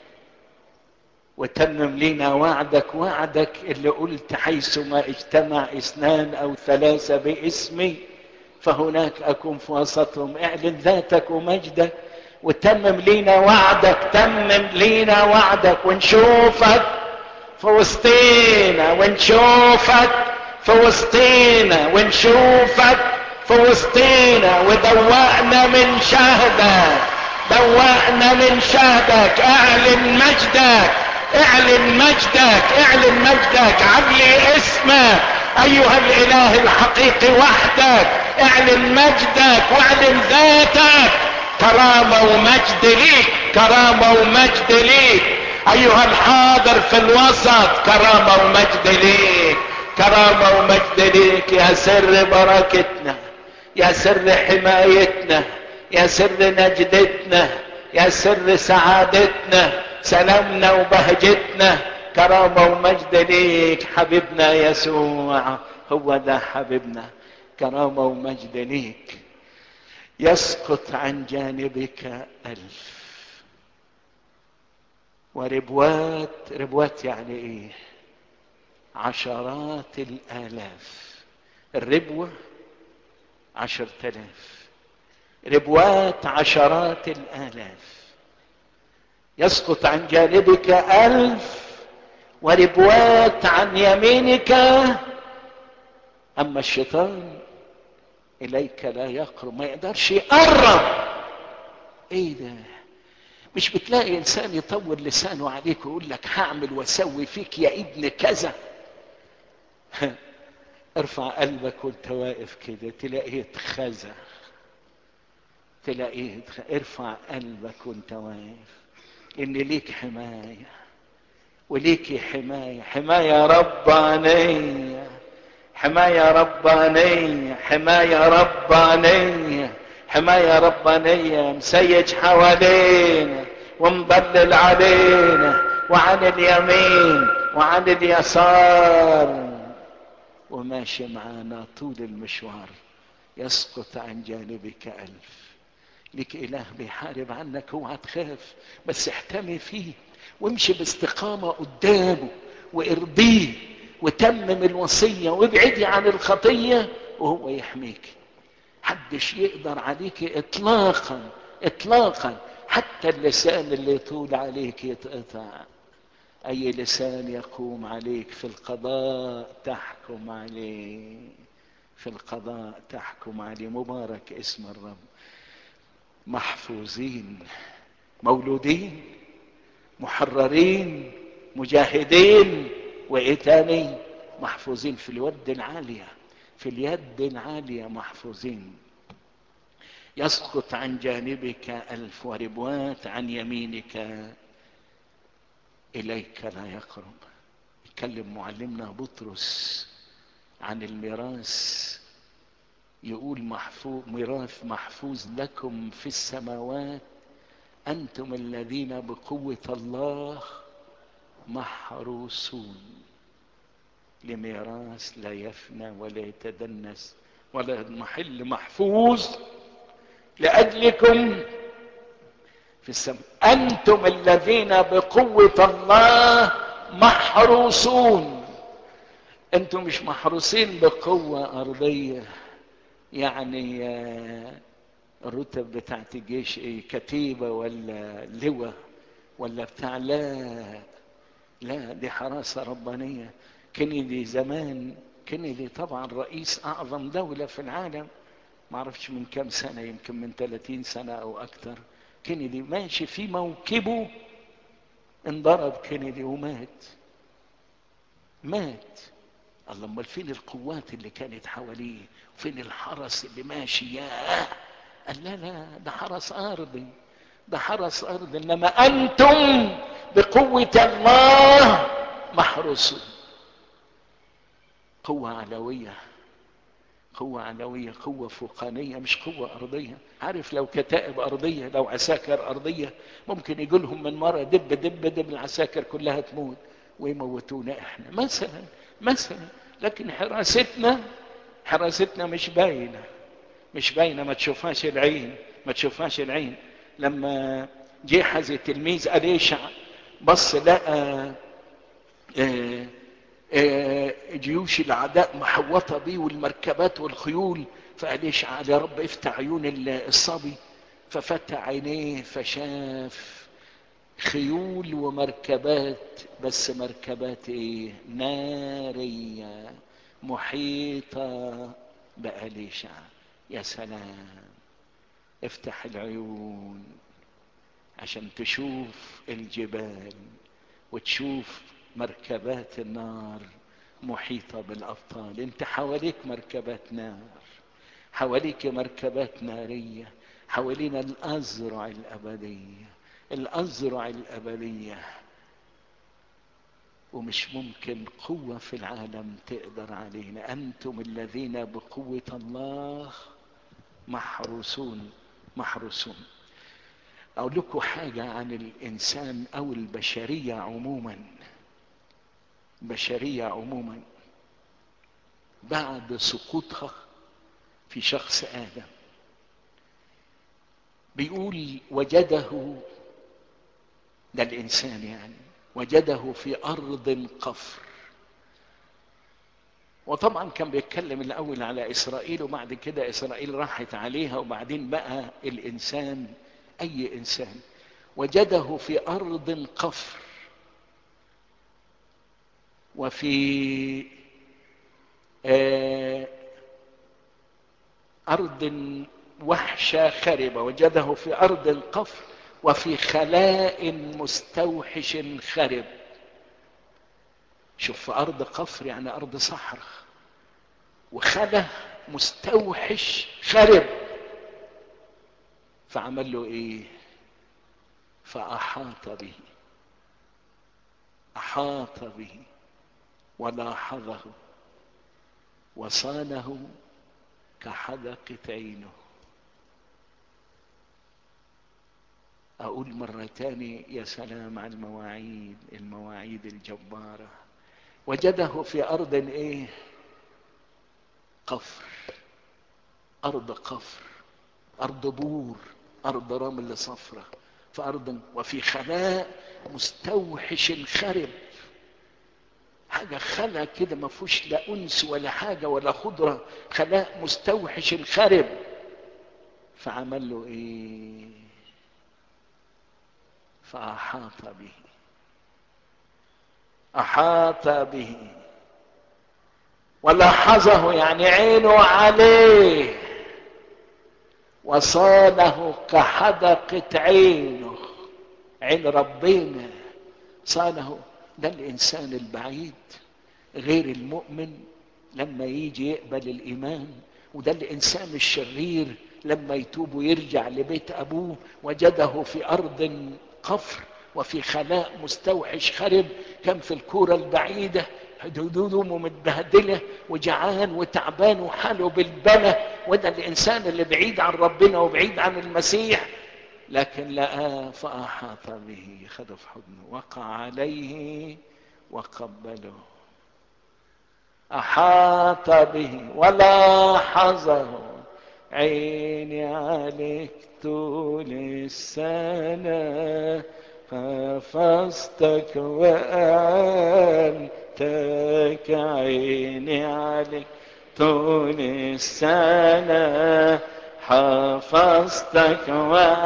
وتمم لنا وعدك وعدك اللي قلت حيثما اجتمع اثنان او ثلاثة باسمي فهناك اكون في وسطهم اعلن ذاتك ومجدك وتمم لينا وعدك تمم لينا وعدك ونشوفك في وسطينا ونشوفك في وسطينا ونشوفك في وسطينا ودوقنا من شهدك دوقنا من شهدك اعلن مجدك اعلن مجدك اعلن مجدك علي اسمك ايها الاله الحقيقي وحدك اعلن مجدك واعلن ذاتك كرامة ومجد ليك كرامة ومجد ليك ايها الحاضر في الوسط كرامة ومجد ليك كرامة ومجد ليك يا سر بركتنا يا سر حمايتنا يا سر نجدتنا يا سر سعادتنا سلامنا وبهجتنا كرامة ومجد ليك حبيبنا يسوع هو ده حبيبنا كرامة ومجد ليك يسقط عن جانبك ألف وربوات ربوات يعني ايه عشرات الآلاف الربوة عشر تلاف ربوات عشرات الآلاف يسقط عن جانبك ألف وربوات عن يمينك أما الشيطان إليك لا يقرب ما يقدرش يقرب إيه ده مش بتلاقي إنسان يطول لسانه عليك ويقول لك هعمل واسوي فيك يا ابن كذا ارفع قلبك وانت واقف كده تلاقيه اتخزى تلاقيه ارفع قلبك وانت واقف ان ليك حماية وليكي حماية حماية ربانية حماية ربانية حماية ربانية حماية ربانية مسيج حوالينا ومضلل علينا وعن اليمين وعن اليسار وماشي معانا طول المشوار يسقط عن جانبك ألف لك إله بيحارب عنك اوعى تخاف بس احتمي فيه وامشي باستقامة قدامه وارضيه وتمم الوصية وابعدي عن الخطية وهو يحميك حدش يقدر عليك اطلاقا اطلاقا حتى اللسان اللي يطول عليك يتقطع اي لسان يقوم عليك في القضاء تحكم عليه في القضاء تحكم عليه مبارك اسم الرب محفوظين مولودين محررين مجاهدين وايه تاني محفوظين في اليد العالية في اليد العالية محفوظين يسقط عن جانبك ألف وربوات عن يمينك إليك لا يقرب يتكلم معلمنا بطرس عن الميراث يقول محفوظ ميراث محفوظ لكم في السماوات أنتم الذين بقوة الله محروسون لميراث لا يفنى ولا يتدنس ولا محل محفوظ لأجلكم في السماء أنتم الذين بقوة الله محروسون أنتم مش محروسين بقوة أرضية يعني الرتب بتاعت الجيش ايه كتيبة ولا لواء ولا بتاع لا لا دي حراسة ربانية كينيدي زمان كينيدي طبعا رئيس أعظم دولة في العالم ما اعرفش من كام سنة يمكن من 30 سنة أو أكثر كينيدي ماشي في موكبه انضرب كينيدي ومات مات الله امال فين القوات اللي كانت حواليه فين الحرس اللي ماشي ياه قال لا لا ده حرس ارضي ده حرس ارضي انما انتم بقوة الله محروسون قوة علوية قوة علوية قوة فوقانية مش قوة أرضية عارف لو كتائب أرضية لو عساكر أرضية ممكن يجي لهم من مرة دب دب دب العساكر كلها تموت ويموتونا احنا مثلا مثلا لكن حراستنا حراستنا مش باينة مش باينة ما تشوفهاش العين ما تشوفهاش العين لما جهز التلميذ أليشع بص لقى اه اه جيوش الأعداء محوطة بيه والمركبات والخيول فأليشع قال يا رب افتح عيون الصبي ففتح عينيه فشاف خيول ومركبات بس مركبات ايه نارية محيطة بأليشع يا سلام افتح العيون عشان تشوف الجبال وتشوف مركبات النار محيطة بالأبطال انت حواليك مركبات نار حواليك مركبات نارية حوالينا الأزرع الأبدية الأزرع الأبدية ومش ممكن قوة في العالم تقدر علينا أنتم الذين بقوة الله محروسون محروسون أقول لكم حاجة عن الإنسان أو البشرية عموما بشرية عموما بعد سقوطها في شخص آدم بيقول وجده ده الإنسان يعني وجده في أرض قفر وطبعا كان بيتكلم الأول على إسرائيل وبعد كده إسرائيل راحت عليها وبعدين بقى الإنسان أي إنسان وجده في أرض قفر وفي أرض وحشة خربة وجده في أرض قفر وفي خلاء مستوحش خرب شوف في أرض قفر يعني أرض صحراء وخلا مستوحش خرب فعمل له إيه فأحاط به أحاط به ولاحظه وصانه كحدقة عينه أقول مرة تاني يا سلام على المواعيد المواعيد الجبارة وجده في أرض إيه قفر أرض قفر أرض بور أرض رمل صفرة في أرض وفي خلاء مستوحش خرب حاجة خلا كده ما فيهوش لا أنس ولا حاجة ولا خضرة خلاء مستوحش خرب فعمل له إيه فأحاط به أحاط به ولاحظه يعني عينه عليه وصانه كحدقة عينه عين ربنا صانه ده الانسان البعيد غير المؤمن لما يجي يقبل الايمان وده الانسان الشرير لما يتوب ويرجع لبيت ابوه وجده في ارض قفر وفي خلاء مستوحش خرب كان في الكوره البعيده هدومه متبهدله وجعان وتعبان وحاله بالبلة وده الانسان اللي بعيد عن ربنا وبعيد عن المسيح لكن لقاه فاحاط به خده في حضنه وقع عليه وقبله احاط به ولاحظه عيني عليك طول السنه حفظتك وأنتك عيني عليك طول السنة حفظتك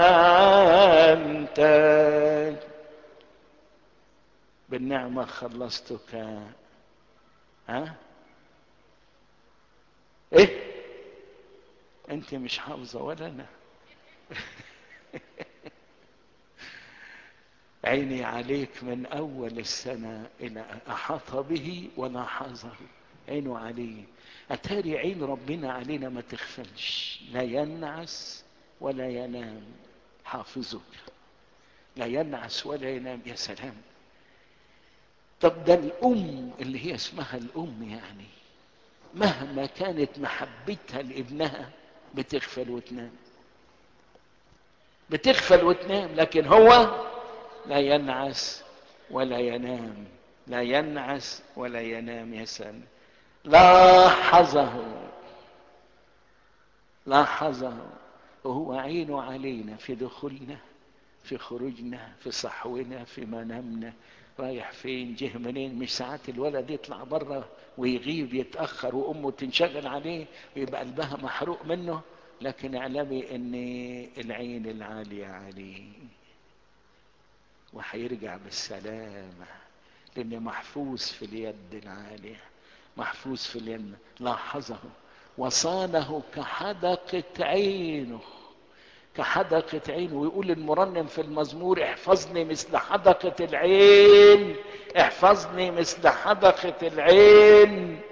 وأنتك بالنعمة خلصتك ها ايه انت مش حافظة ولا انا عيني عليك من أول السنة إلى أحاط به ولاحظه عينه عليه أتاري عين ربنا علينا ما تغفلش لا ينعس ولا ينام حافظك لا ينعس ولا ينام يا سلام طب ده الأم اللي هي اسمها الأم يعني مهما كانت محبتها لابنها بتغفل وتنام بتغفل وتنام لكن هو لا ينعس ولا ينام لا ينعس ولا ينام يا سلام لاحظه لاحظه وهو عينه علينا في دخولنا في خروجنا في صحونا في منامنا رايح فين جه منين مش ساعات الولد يطلع بره ويغيب يتاخر وامه تنشغل عليه ويبقى قلبها محروق منه لكن اعلمي ان العين العاليه عليه وهيرجع بالسلامة لأنه محفوظ في اليد العالية محفوظ في اليد لاحظه وصانه كحدقة عينه كحدقة عينه ويقول المرنم في المزمور احفظني مثل حدقة العين احفظني مثل حدقة العين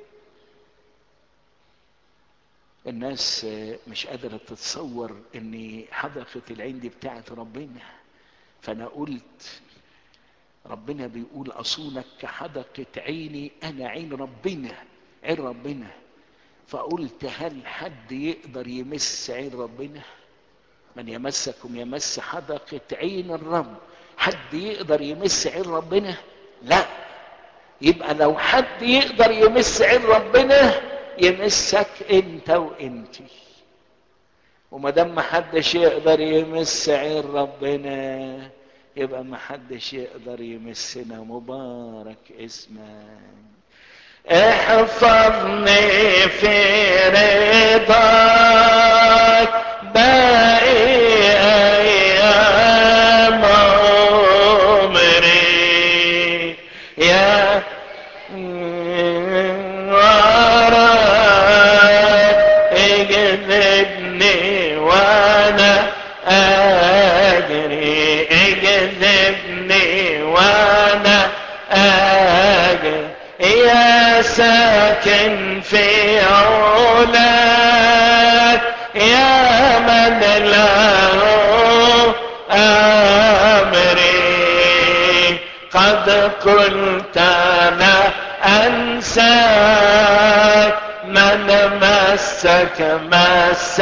الناس مش قادرة تتصور ان حدقة العين دي بتاعت ربنا فانا قلت ربنا بيقول اصونك كحدقة عيني انا عين ربنا عين ربنا فقلت هل حد يقدر يمس عين ربنا من يمسكم يمس حدقة عين الرب حد يقدر يمس عين ربنا لا يبقى لو حد يقدر يمس عين ربنا يمسك انت وانتي وما دام ما حدش يقدر يمس عين ربنا يبقى ما حدش يقدر يمسنا مبارك اسمك احفظني في رضاك باقي ايام عمري يا وراك اجذبني وانا اجري اجذبني وانا اجري يا ساكن في علاك يا من له امري قد قلت لا انساك من مسك مس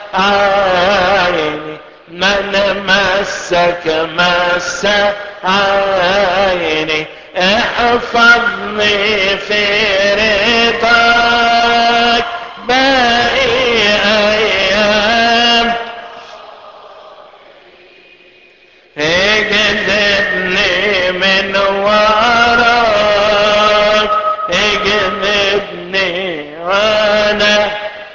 عيني من مسك مس عيني احفظني في رضاك باقي ايام اجذبني من وراك اجذبني وانا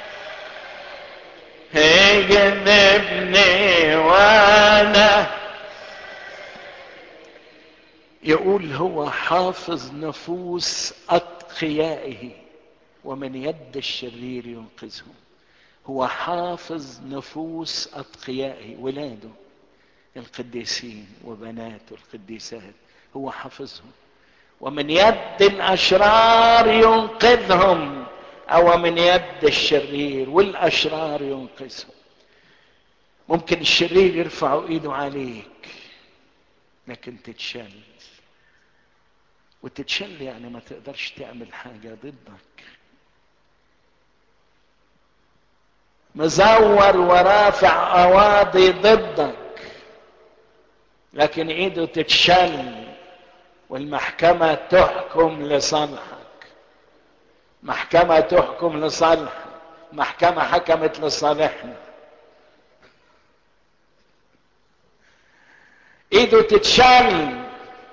اجذبني وانا يقول هو حافظ نفوس اتقيائه ومن يد الشرير ينقذهم هو حافظ نفوس اتقيائه ولاده القديسين وبناته القديسات هو حافظهم ومن يد الاشرار ينقذهم او من يد الشرير والاشرار ينقذهم ممكن الشرير يرفع ايده عليك لكن تتشل وتتشل يعني ما تقدرش تعمل حاجة ضدك مزور ورافع قواضي ضدك لكن ايده تتشل والمحكمة تحكم لصالحك محكمة تحكم لصالحك محكمة حكمت لصالحنا ايده تتشل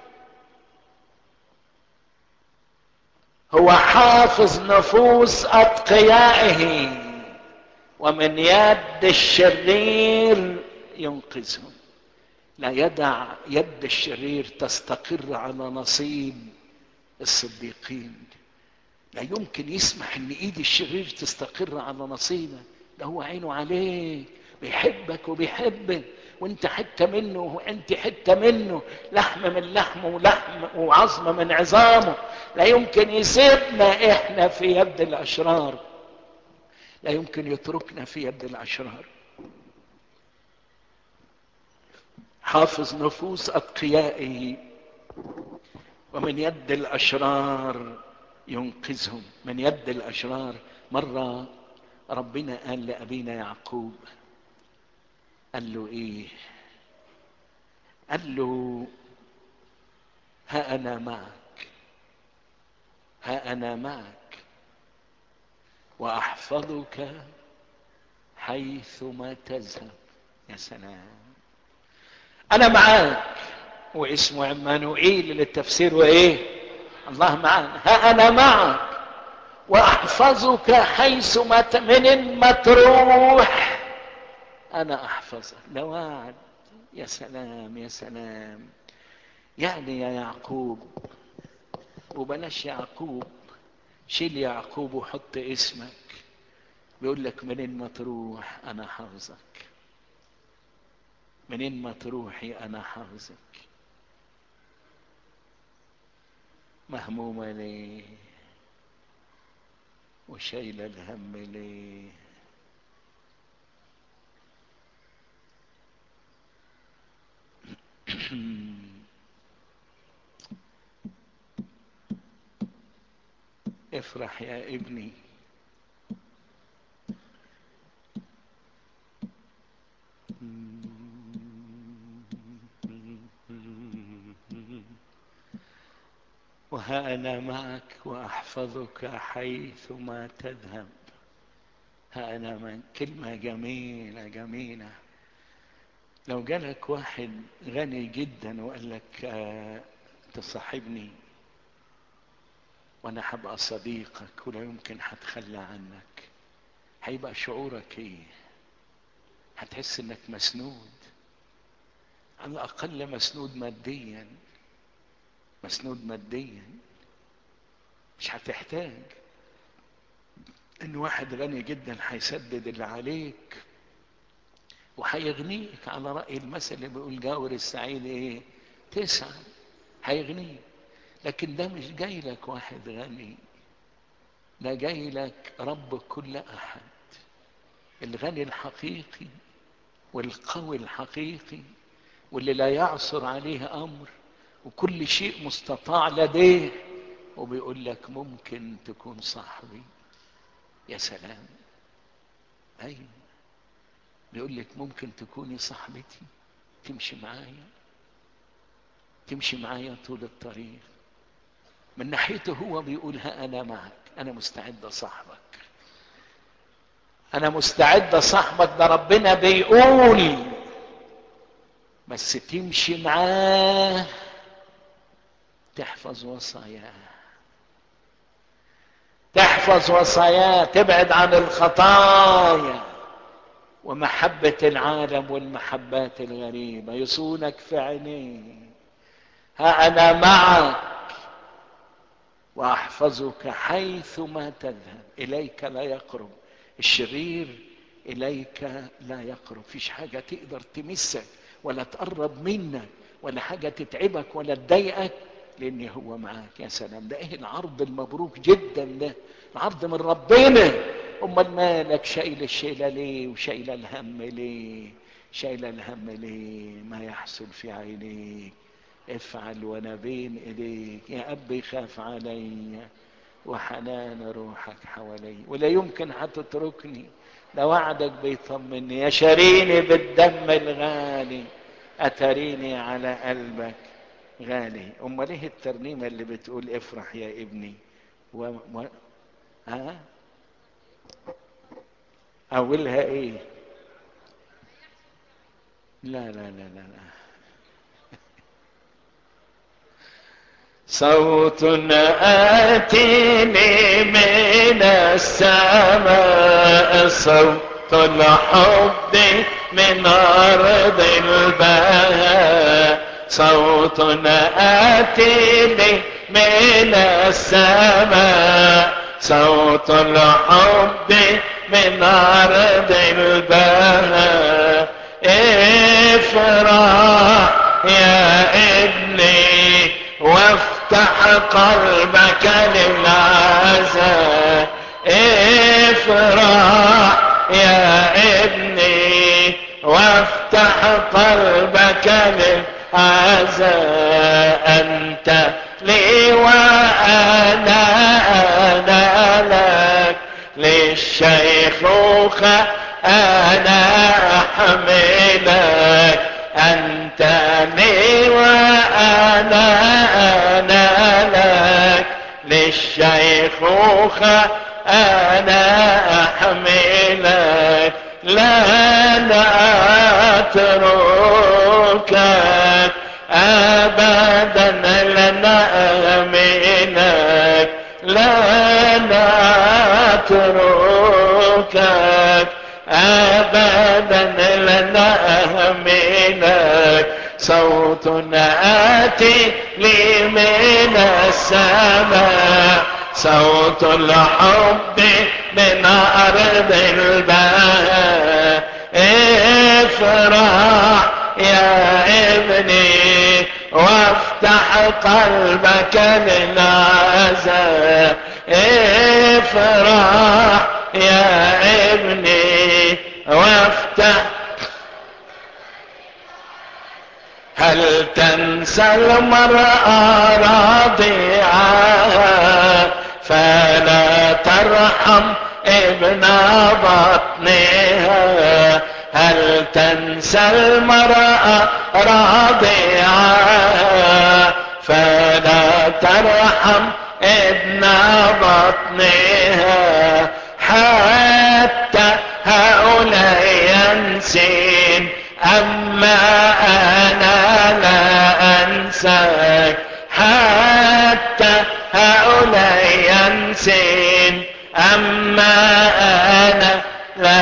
هو حافظ نفوس اتقيائه ومن يد الشرير ينقذهم لا يدع يد الشرير تستقر على نصيب الصديقين لا يمكن يسمح ان ايد الشرير تستقر على نصيبك ده هو عينه عليك بيحبك وبيحبك وانت حته منه وانت حته منه لحم من لحمه ولحم وعظم من عظامه لا يمكن يسيبنا احنا في يد الاشرار لا يمكن يتركنا في يد الاشرار حافظ نفوس اتقيائه ومن يد الاشرار ينقذهم من يد الاشرار مره ربنا قال لابينا يعقوب قال له ايه قال له ها انا معك ها انا معك واحفظك حيثما تذهب يا سلام انا معاك واسمه عمانوئيل للتفسير وايه الله معنا ها انا معك واحفظك حيثما من ما تروح انا احفظك ده وعد يا سلام يا سلام يعني يا يعقوب وبلاش يعقوب شيل يعقوب وحط اسمك بيقول لك منين ما تروح انا حافظك منين ما تروحي انا حافظك مهمومه ليه وشايله الهم ليه افرح يا ابني وها انا معك واحفظك حيثما تذهب ها انا من كلمه جميله جميله لو جالك واحد غني جدا وقال لك آه تصاحبني وانا هبقى صديقك ولا يمكن هتخلى عنك هيبقى شعورك ايه هتحس انك مسنود على الاقل مسنود ماديا مسنود ماديا مش هتحتاج ان واحد غني جدا هيسدد اللي عليك وهيغنيك على رأي المثل اللي بيقول جاور السعيد ايه تسعة هيغنيك لكن ده مش جاي لك واحد غني ده جاي لك رب كل احد الغني الحقيقي والقوي الحقيقي واللي لا يعصر عليه امر وكل شيء مستطاع لديه وبيقول لك ممكن تكون صاحبي يا سلام ايوه بيقول لك ممكن تكوني صاحبتي تمشي معايا تمشي معايا طول الطريق من ناحيته هو بيقول ها انا معك انا مستعد اصاحبك انا مستعد اصاحبك ده ربنا بيقول بس تمشي معاه تحفظ وصاياه تحفظ وصاياه تبعد عن الخطايا ومحبة العالم والمحبات الغريبة يصونك في عينيه ها أنا معك وأحفظك حيثما تذهب إليك لا يقرب الشرير إليك لا يقرب فيش حاجة تقدر تمسك ولا تقرب منك ولا حاجة تتعبك ولا تضايقك لاني هو معاك يا سلام ده ايه العرض المبروك جدا ده العرض من ربنا امال مالك شايل الشيله ليه وشايل الهم ليه شايل الهم ليه ما يحصل في عينيك افعل وانا بين ايديك يا اب يخاف علي وحنان روحك حوالي ولا يمكن هتتركني ده وعدك بيطمني يا شاريني بالدم الغالي اتريني على قلبك غالي امال ايه الترنيمه اللي بتقول افرح يا ابني و... و... ها اولها ايه لا لا لا لا, لا. صوت آتيني من السماء صوت الحب من أرض البهاء صوت آتيني من السماء صوت الحب من أرض البهاء افرح يا ابني وافتح قلبك للعزاء افرح يا ابني وافتح قلبك للعزاء انت لي وانا انا لك للشيخوخة انا احملك انت لي وانا انا لك للشيخوخة انا احملك لا اتركك ابدا لن امنك لا اتركك ابدا لن امنك صوت آتي لي من السماء صوت الحب من أرض البهاء افرح يا ابني وافتح قلبك للعزاء افرح يا ابني وافتح هل تنسى المرأة راضعها فلا ترحم ابن بطنها هل تنسى المرأة راضعها فلا ترحم ابن بطنها حتى هؤلاء ينسين أما أنا لا أنساك حتى هؤلاء ينسين أما أنا لا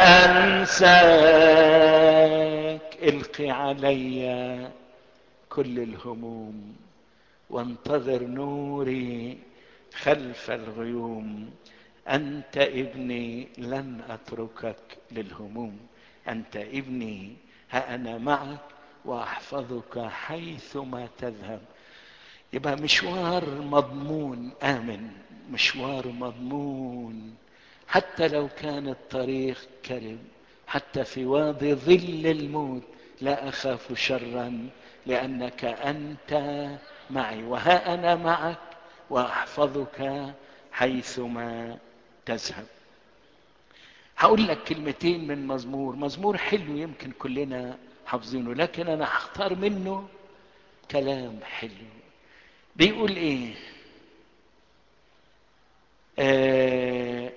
أنساك القي علي كل الهموم وانتظر نوري خلف الغيوم أنت ابني لن أتركك للهموم أنت ابني ها أنا معك وأحفظك حيثما تذهب يبقى مشوار مضمون آمن مشوار مضمون حتى لو كان الطريق كرب حتى في وادي ظل الموت لا أخاف شرا لأنك أنت معي وها أنا معك وأحفظك حيثما تذهب هقول لك كلمتين من مزمور مزمور حلو يمكن كلنا حافظينه لكن انا هختار منه كلام حلو بيقول ايه آه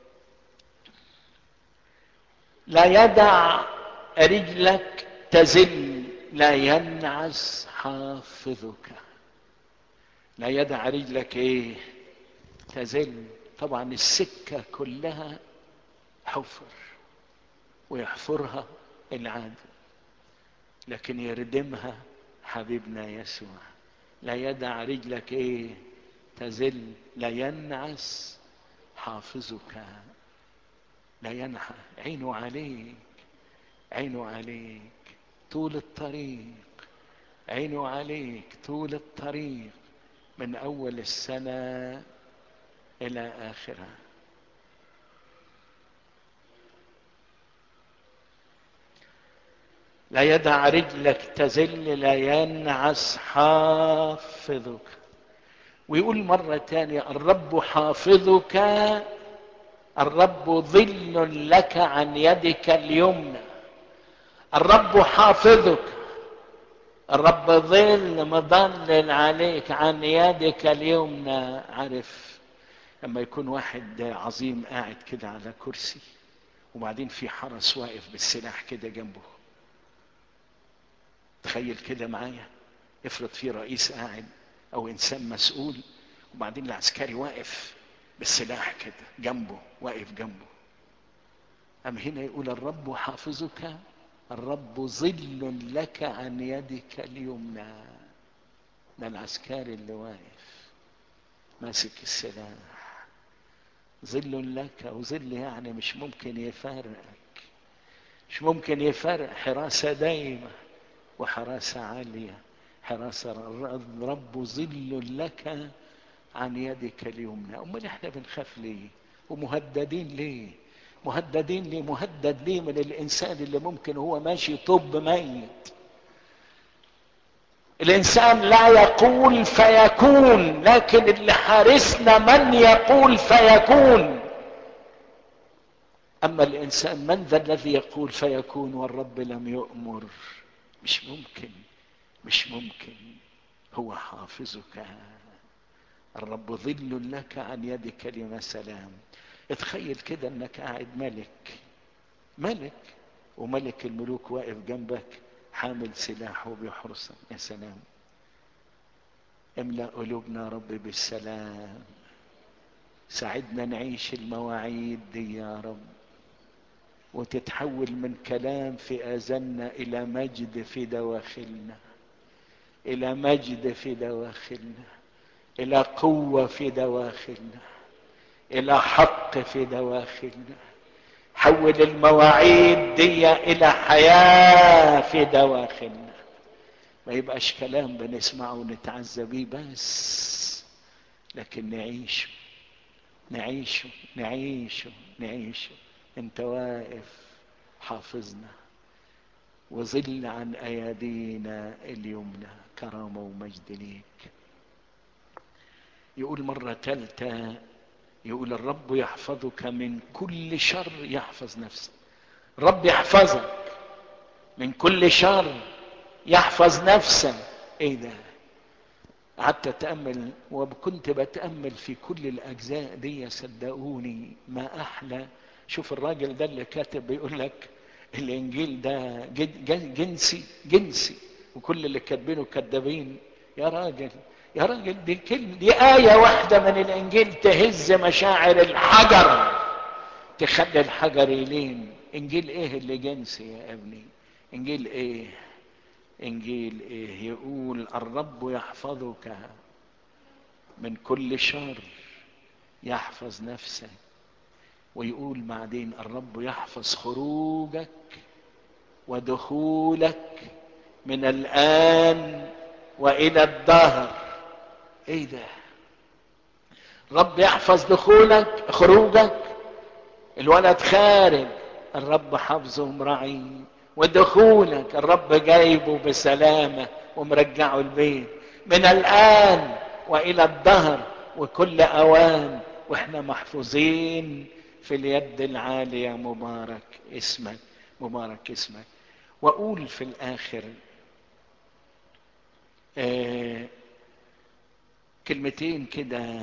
لا يدع رجلك تزل لا ينعس حافظك لا يدع رجلك ايه تزل طبعا السكة كلها حفر ويحفرها العادل لكن يردمها حبيبنا يسوع لا يدع رجلك ايه تزل لا ينعس حافظك لا ينحى عينه عليك عينه عليك طول الطريق عينه عليك طول الطريق من اول السنه الى اخرها لا يدع رجلك تزل لا ينعس حافظك ويقول مرة تانية الرب حافظك الرب ظل لك عن يدك اليمنى الرب حافظك الرب ظل مضلل عليك عن يدك اليمنى عارف لما يكون واحد عظيم قاعد كده على كرسي وبعدين في حرس واقف بالسلاح كده جنبه تخيل كده معايا افرض في رئيس قاعد او انسان مسؤول وبعدين العسكري واقف بالسلاح كده جنبه واقف جنبه أم هنا يقول الرب حافظك الرب ظل لك عن يدك اليمنى ده العسكري اللي واقف ماسك السلاح ظل لك وظل يعني مش ممكن يفارقك مش ممكن يفرق حراسة دايمة وحراسة عالية حراسة الرب ظل لك عن يدك اليمنى امال احنا بنخاف ليه ومهددين ليه مهددين ليه مهدد ليه من الانسان اللي ممكن هو ماشي طب ميت الانسان لا يقول فيكون لكن اللي حارسنا من يقول فيكون اما الانسان من ذا الذي يقول فيكون والرب لم يؤمر مش ممكن مش ممكن هو حافظك الرب ظل لك عن يدك لما سلام اتخيل كده انك قاعد ملك ملك وملك الملوك واقف جنبك حامل سلاحه وبيحرسك يا سلام املا قلوبنا رب بالسلام ساعدنا نعيش المواعيد دي يا رب وتتحول من كلام في اذاننا الى مجد في دواخلنا الى مجد في دواخلنا الى قوه في دواخلنا الى حق في دواخلنا حول المواعيد دي الى حياه في دواخلنا ما يبقاش كلام بنسمعه ونتعزى بيه بس لكن نعيشه نعيشه نعيشه نعيشه انت واقف حافظنا وظل عن ايادينا اليمنى كرامه ومجد ليك يقول مره ثالثه يقول الرب يحفظك من كل شر يحفظ نفسك الرب يحفظك من كل شر يحفظ نفسك ايه ده قعدت اتامل وكنت بتامل في كل الاجزاء دي صدقوني ما احلى شوف الراجل ده اللي كاتب بيقول لك الانجيل ده جنسي جنسي وكل اللي كاتبينه كذابين يا راجل يا راجل دي كلمة دي آية واحدة من الإنجيل تهز مشاعر الحجر تخلي الحجر يلين إنجيل إيه اللي جنسي يا ابني إنجيل إيه إنجيل إيه يقول الرب يحفظك من كل شر يحفظ نفسك ويقول بعدين الرب يحفظ خروجك ودخولك من الآن وإلى الدهر ايه ده رب يحفظ دخولك خروجك الولد خارج الرب حفظه ومراعيه ودخولك الرب جايبه بسلامة ومرجعه البيت من الآن وإلى الدهر وكل أوان وإحنا محفوظين في اليد العالية مبارك اسمك مبارك اسمك وأقول في الآخر آه كلمتين كده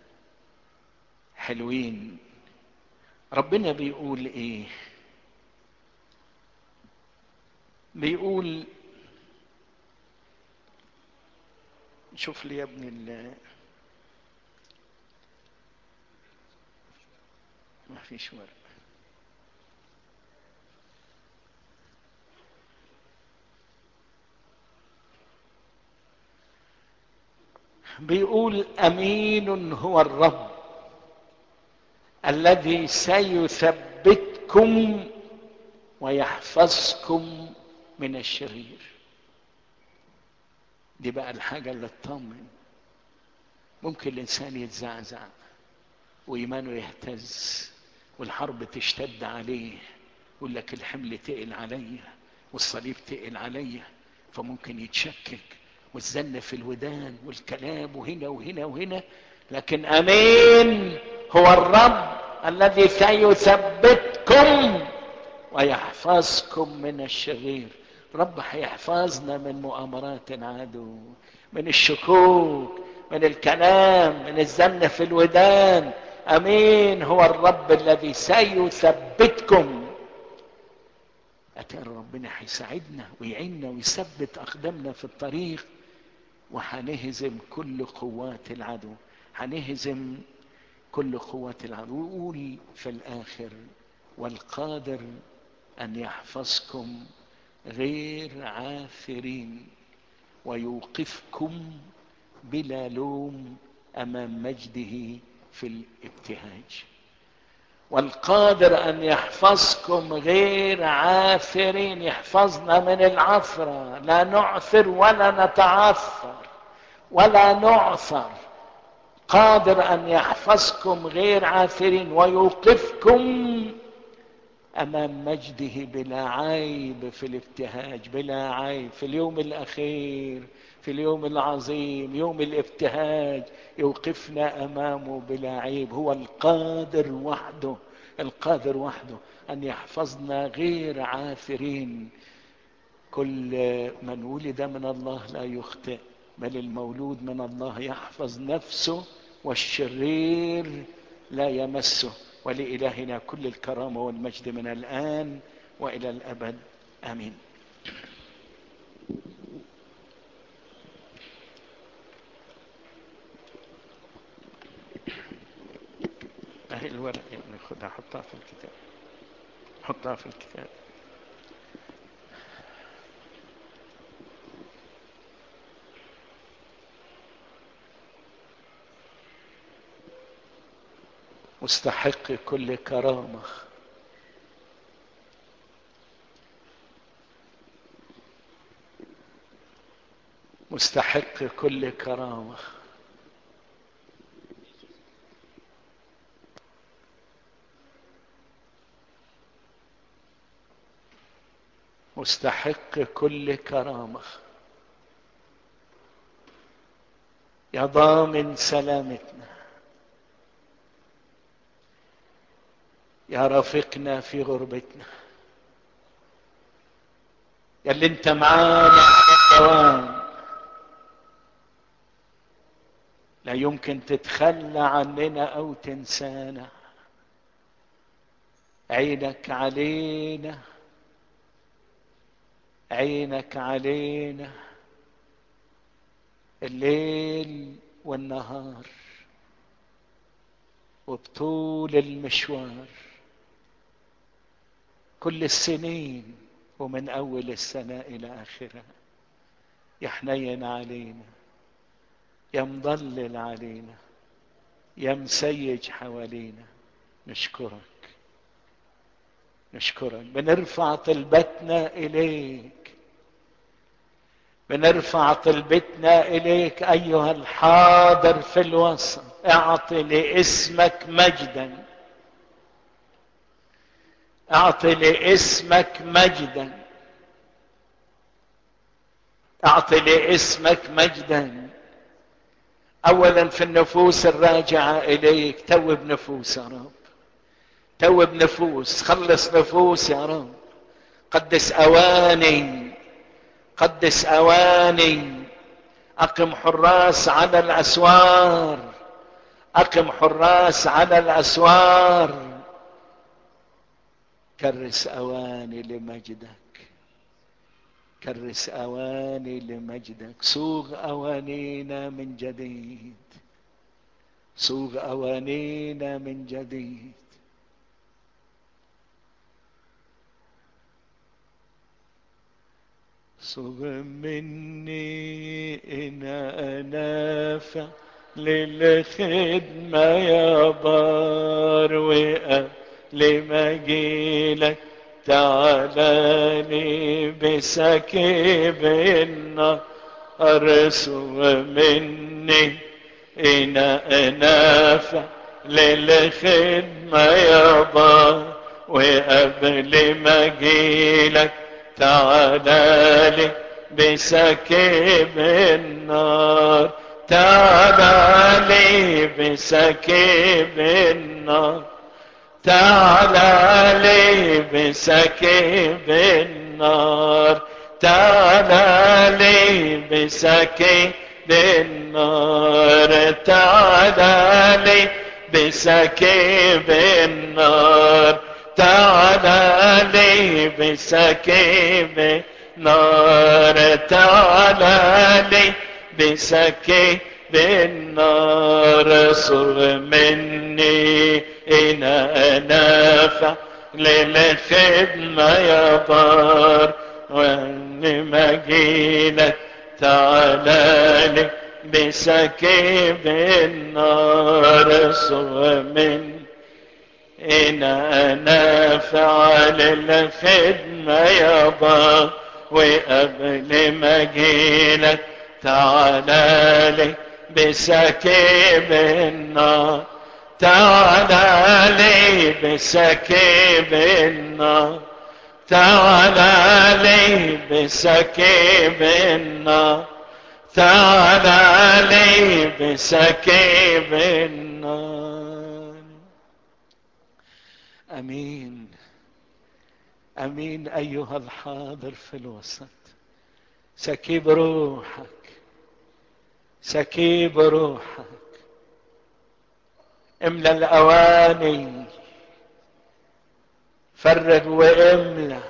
حلوين ربنا بيقول ايه بيقول شوف لي يا ابني ال ما فيش ورق بيقول امين هو الرب الذي سيثبتكم ويحفظكم من الشرير دي بقى الحاجة اللي تطمن ممكن الانسان يتزعزع وايمانه يهتز والحرب تشتد عليه يقول لك الحمل تقل عليا والصليب تقل عليا فممكن يتشكك والزن في الودان والكلام وهنا وهنا وهنا لكن امين هو الرب الذي سيثبتكم ويحفظكم من الشرير رب هيحفظنا من مؤامرات العدو من الشكوك من الكلام من الزن في الودان امين هو الرب الذي سيثبتكم اتارى ربنا هيساعدنا ويعيننا ويثبت اقدامنا في الطريق وهنهزم كل قوات العدو هنهزم كل قوات العدو ويقول في الاخر والقادر ان يحفظكم غير عاثرين ويوقفكم بلا لوم امام مجده في الابتهاج والقادر ان يحفظكم غير عاثرين يحفظنا من العثره لا نعثر ولا نتعثر ولا نعثر قادر ان يحفظكم غير عاثرين ويوقفكم امام مجده بلا عيب في الابتهاج بلا عيب في اليوم الاخير في اليوم العظيم يوم الابتهاج يوقفنا امامه بلا عيب هو القادر وحده القادر وحده ان يحفظنا غير عاثرين كل من ولد من الله لا يخطئ بل المولود من الله يحفظ نفسه والشرير لا يمسه ولإلهنا كل الكرامة والمجد من الآن وإلى الأبد آمين أهي الورق يعني خدها حطها في الكتاب حطها في الكتاب مستحق كل كرامة مستحق كل كرامة مستحق كل كرامة يا ضامن سلامتنا يا رافقنا في غربتنا يا اللي انت معانا على الدوام لا يمكن تتخلى عننا او تنسانا عينك علينا عينك علينا الليل والنهار وبطول المشوار كل السنين ومن اول السنه الى اخرها يا حنين علينا يا مضلل علينا يا مسيج حوالينا نشكرك نشكرك بنرفع طلبتنا اليك بنرفع طلبتنا اليك ايها الحاضر في الوسط اعطي لاسمك مجدا اعطي لاسمك مجدا اعطي لاسمك مجدا اولا في النفوس الراجعه اليك توب نفوس يا رب توب نفوس خلص نفوس يا رب قدس اواني قدس اواني اقم حراس على الاسوار اقم حراس على الاسوار كرس اواني لمجدك كرس اواني لمجدك صوغ اوانينا من جديد صوغ اوانينا من جديد صغ مني إن أنافع للخدمة يا بار لمجيلك تعالى بسكيب النار صغ مني إنا نافع للخدمة يابا وقبل ما جيلك تعالى لي بسكيب النار تعالى لي بسكيب النار تعالى لي بسكيب النار تعالى لي بسكيب النار تعالى لي بسكيب النار تعالى لي بسكيب النار تعالى لي بسكيب النار صر مني إنا نافع للخدمة يا بار وأن مجيلك تعالى لي بسكيب النار صر مني إنا نافع للخدمة يابا وقبل ما جيلك تعالى لي بسكيب النار تعالى لي بسكيب النار تعالى لي بسكيب النار تعالى لي بسكيب النار امين امين ايها الحاضر في الوسط سكيب روحك سكيب روحك املى الاواني فرغ واملى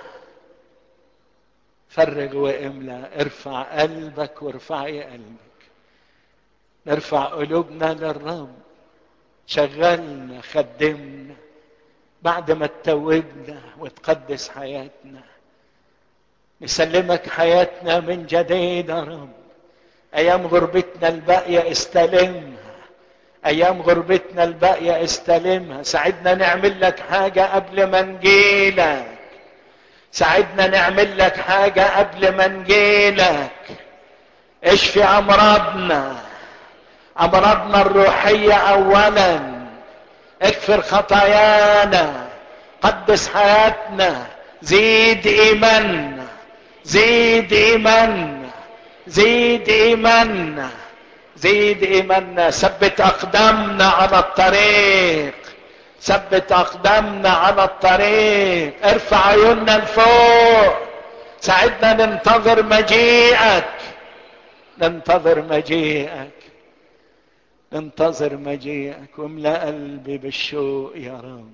فرغ واملى ارفع قلبك وارفعي قلبك نرفع قلوبنا للرب شغلنا خدمنا بعد ما تتوبنا وتقدس حياتنا نسلمك حياتنا من جديد يا رب ايام غربتنا الباقيه استلمها ايام غربتنا الباقيه استلمها ساعدنا نعمل لك حاجه قبل ما نجيلك ساعدنا نعمل لك حاجه قبل ما نجيلك اشفي امراضنا امراضنا الروحيه اولا اغفر خطايانا قدس حياتنا زيد ايماننا زيد ايماننا زيد ايماننا زيد ايماننا ثبت اقدامنا على الطريق ثبت اقدامنا على الطريق ارفع عيوننا لفوق ساعدنا ننتظر مجيئك ننتظر مجيئك ننتظر مجيئك واملا قلبي بالشوق يا رب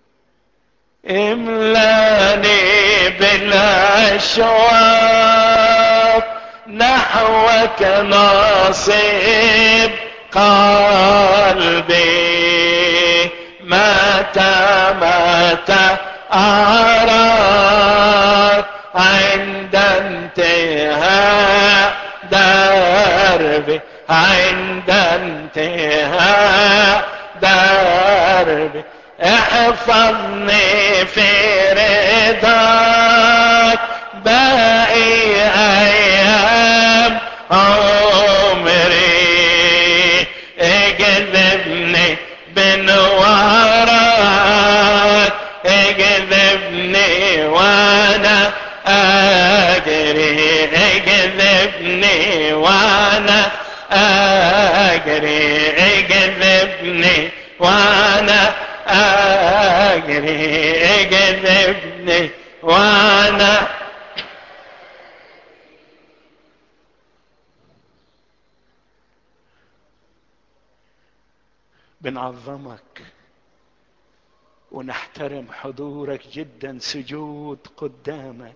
املاني بالاشواق نحوك ناصب قلبي متى متى أراك عند انتهاء دربي عند انتهاء دربي احفظني في رضاك باقي ايام عمري اجذبني بنوارك اجذبني وانا اجري اجذبني وانا اجري اجذبني وانا اجري اجذبني وانا بنعظمك ونحترم حضورك جدا سجود قدامك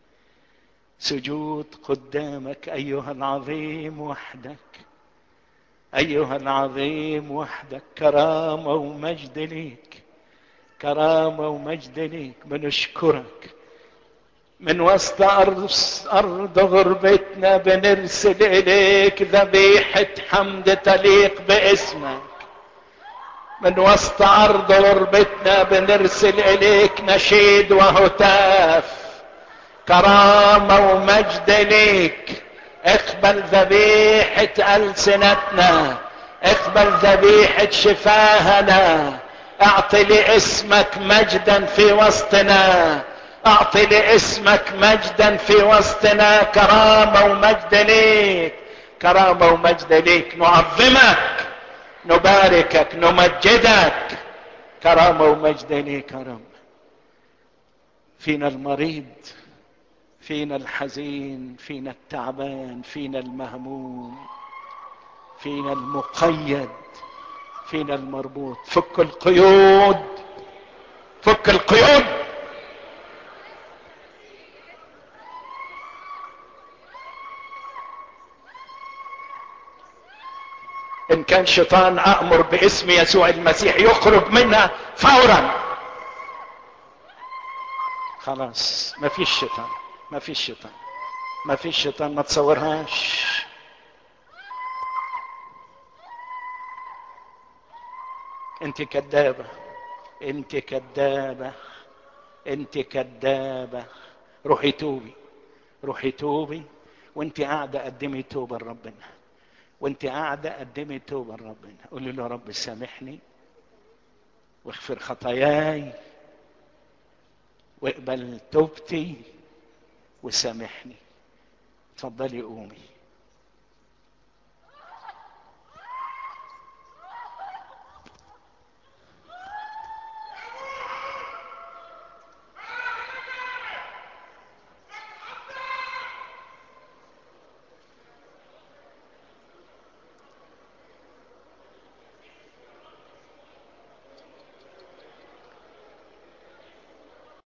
سجود قدامك ايها العظيم وحدك ايها العظيم وحدك كرامه ومجد ليك كرامه ومجد ليك بنشكرك من وسط أرض, أرض غربتنا بنرسل إليك ذبيحة حمد تليق باسمك من وسط أرض غربتنا بنرسل إليك نشيد وهتاف كرامة ومجد ليك اقبل ذبيحة ألسنتنا اقبل ذبيحة شفاهنا اعطي لاسمك مجدا في وسطنا اعطي لاسمك مجدا في وسطنا كرامة ومجد ليك كرامة ومجد ليك نعظمك نباركك نمجدك كرامة ومجد ليك يا رب فينا المريض فينا الحزين فينا التعبان فينا المهموم فينا المقيد فينا المربوط فك القيود فك القيود ان كان شيطان امر باسم يسوع المسيح يخرج منها فورا خلاص ما فيش شيطان ما فيش شيطان ما فيش شيطان ما تصورهاش انت كذابة انت كذابة انت كذابة روحي توبي روحي توبي وانت قاعدة قدمي توبة لربنا وانت قاعدة قدمي توبة لربنا قولي له رب سامحني واغفر خطاياي واقبل توبتي وسامحني اتفضلي قومي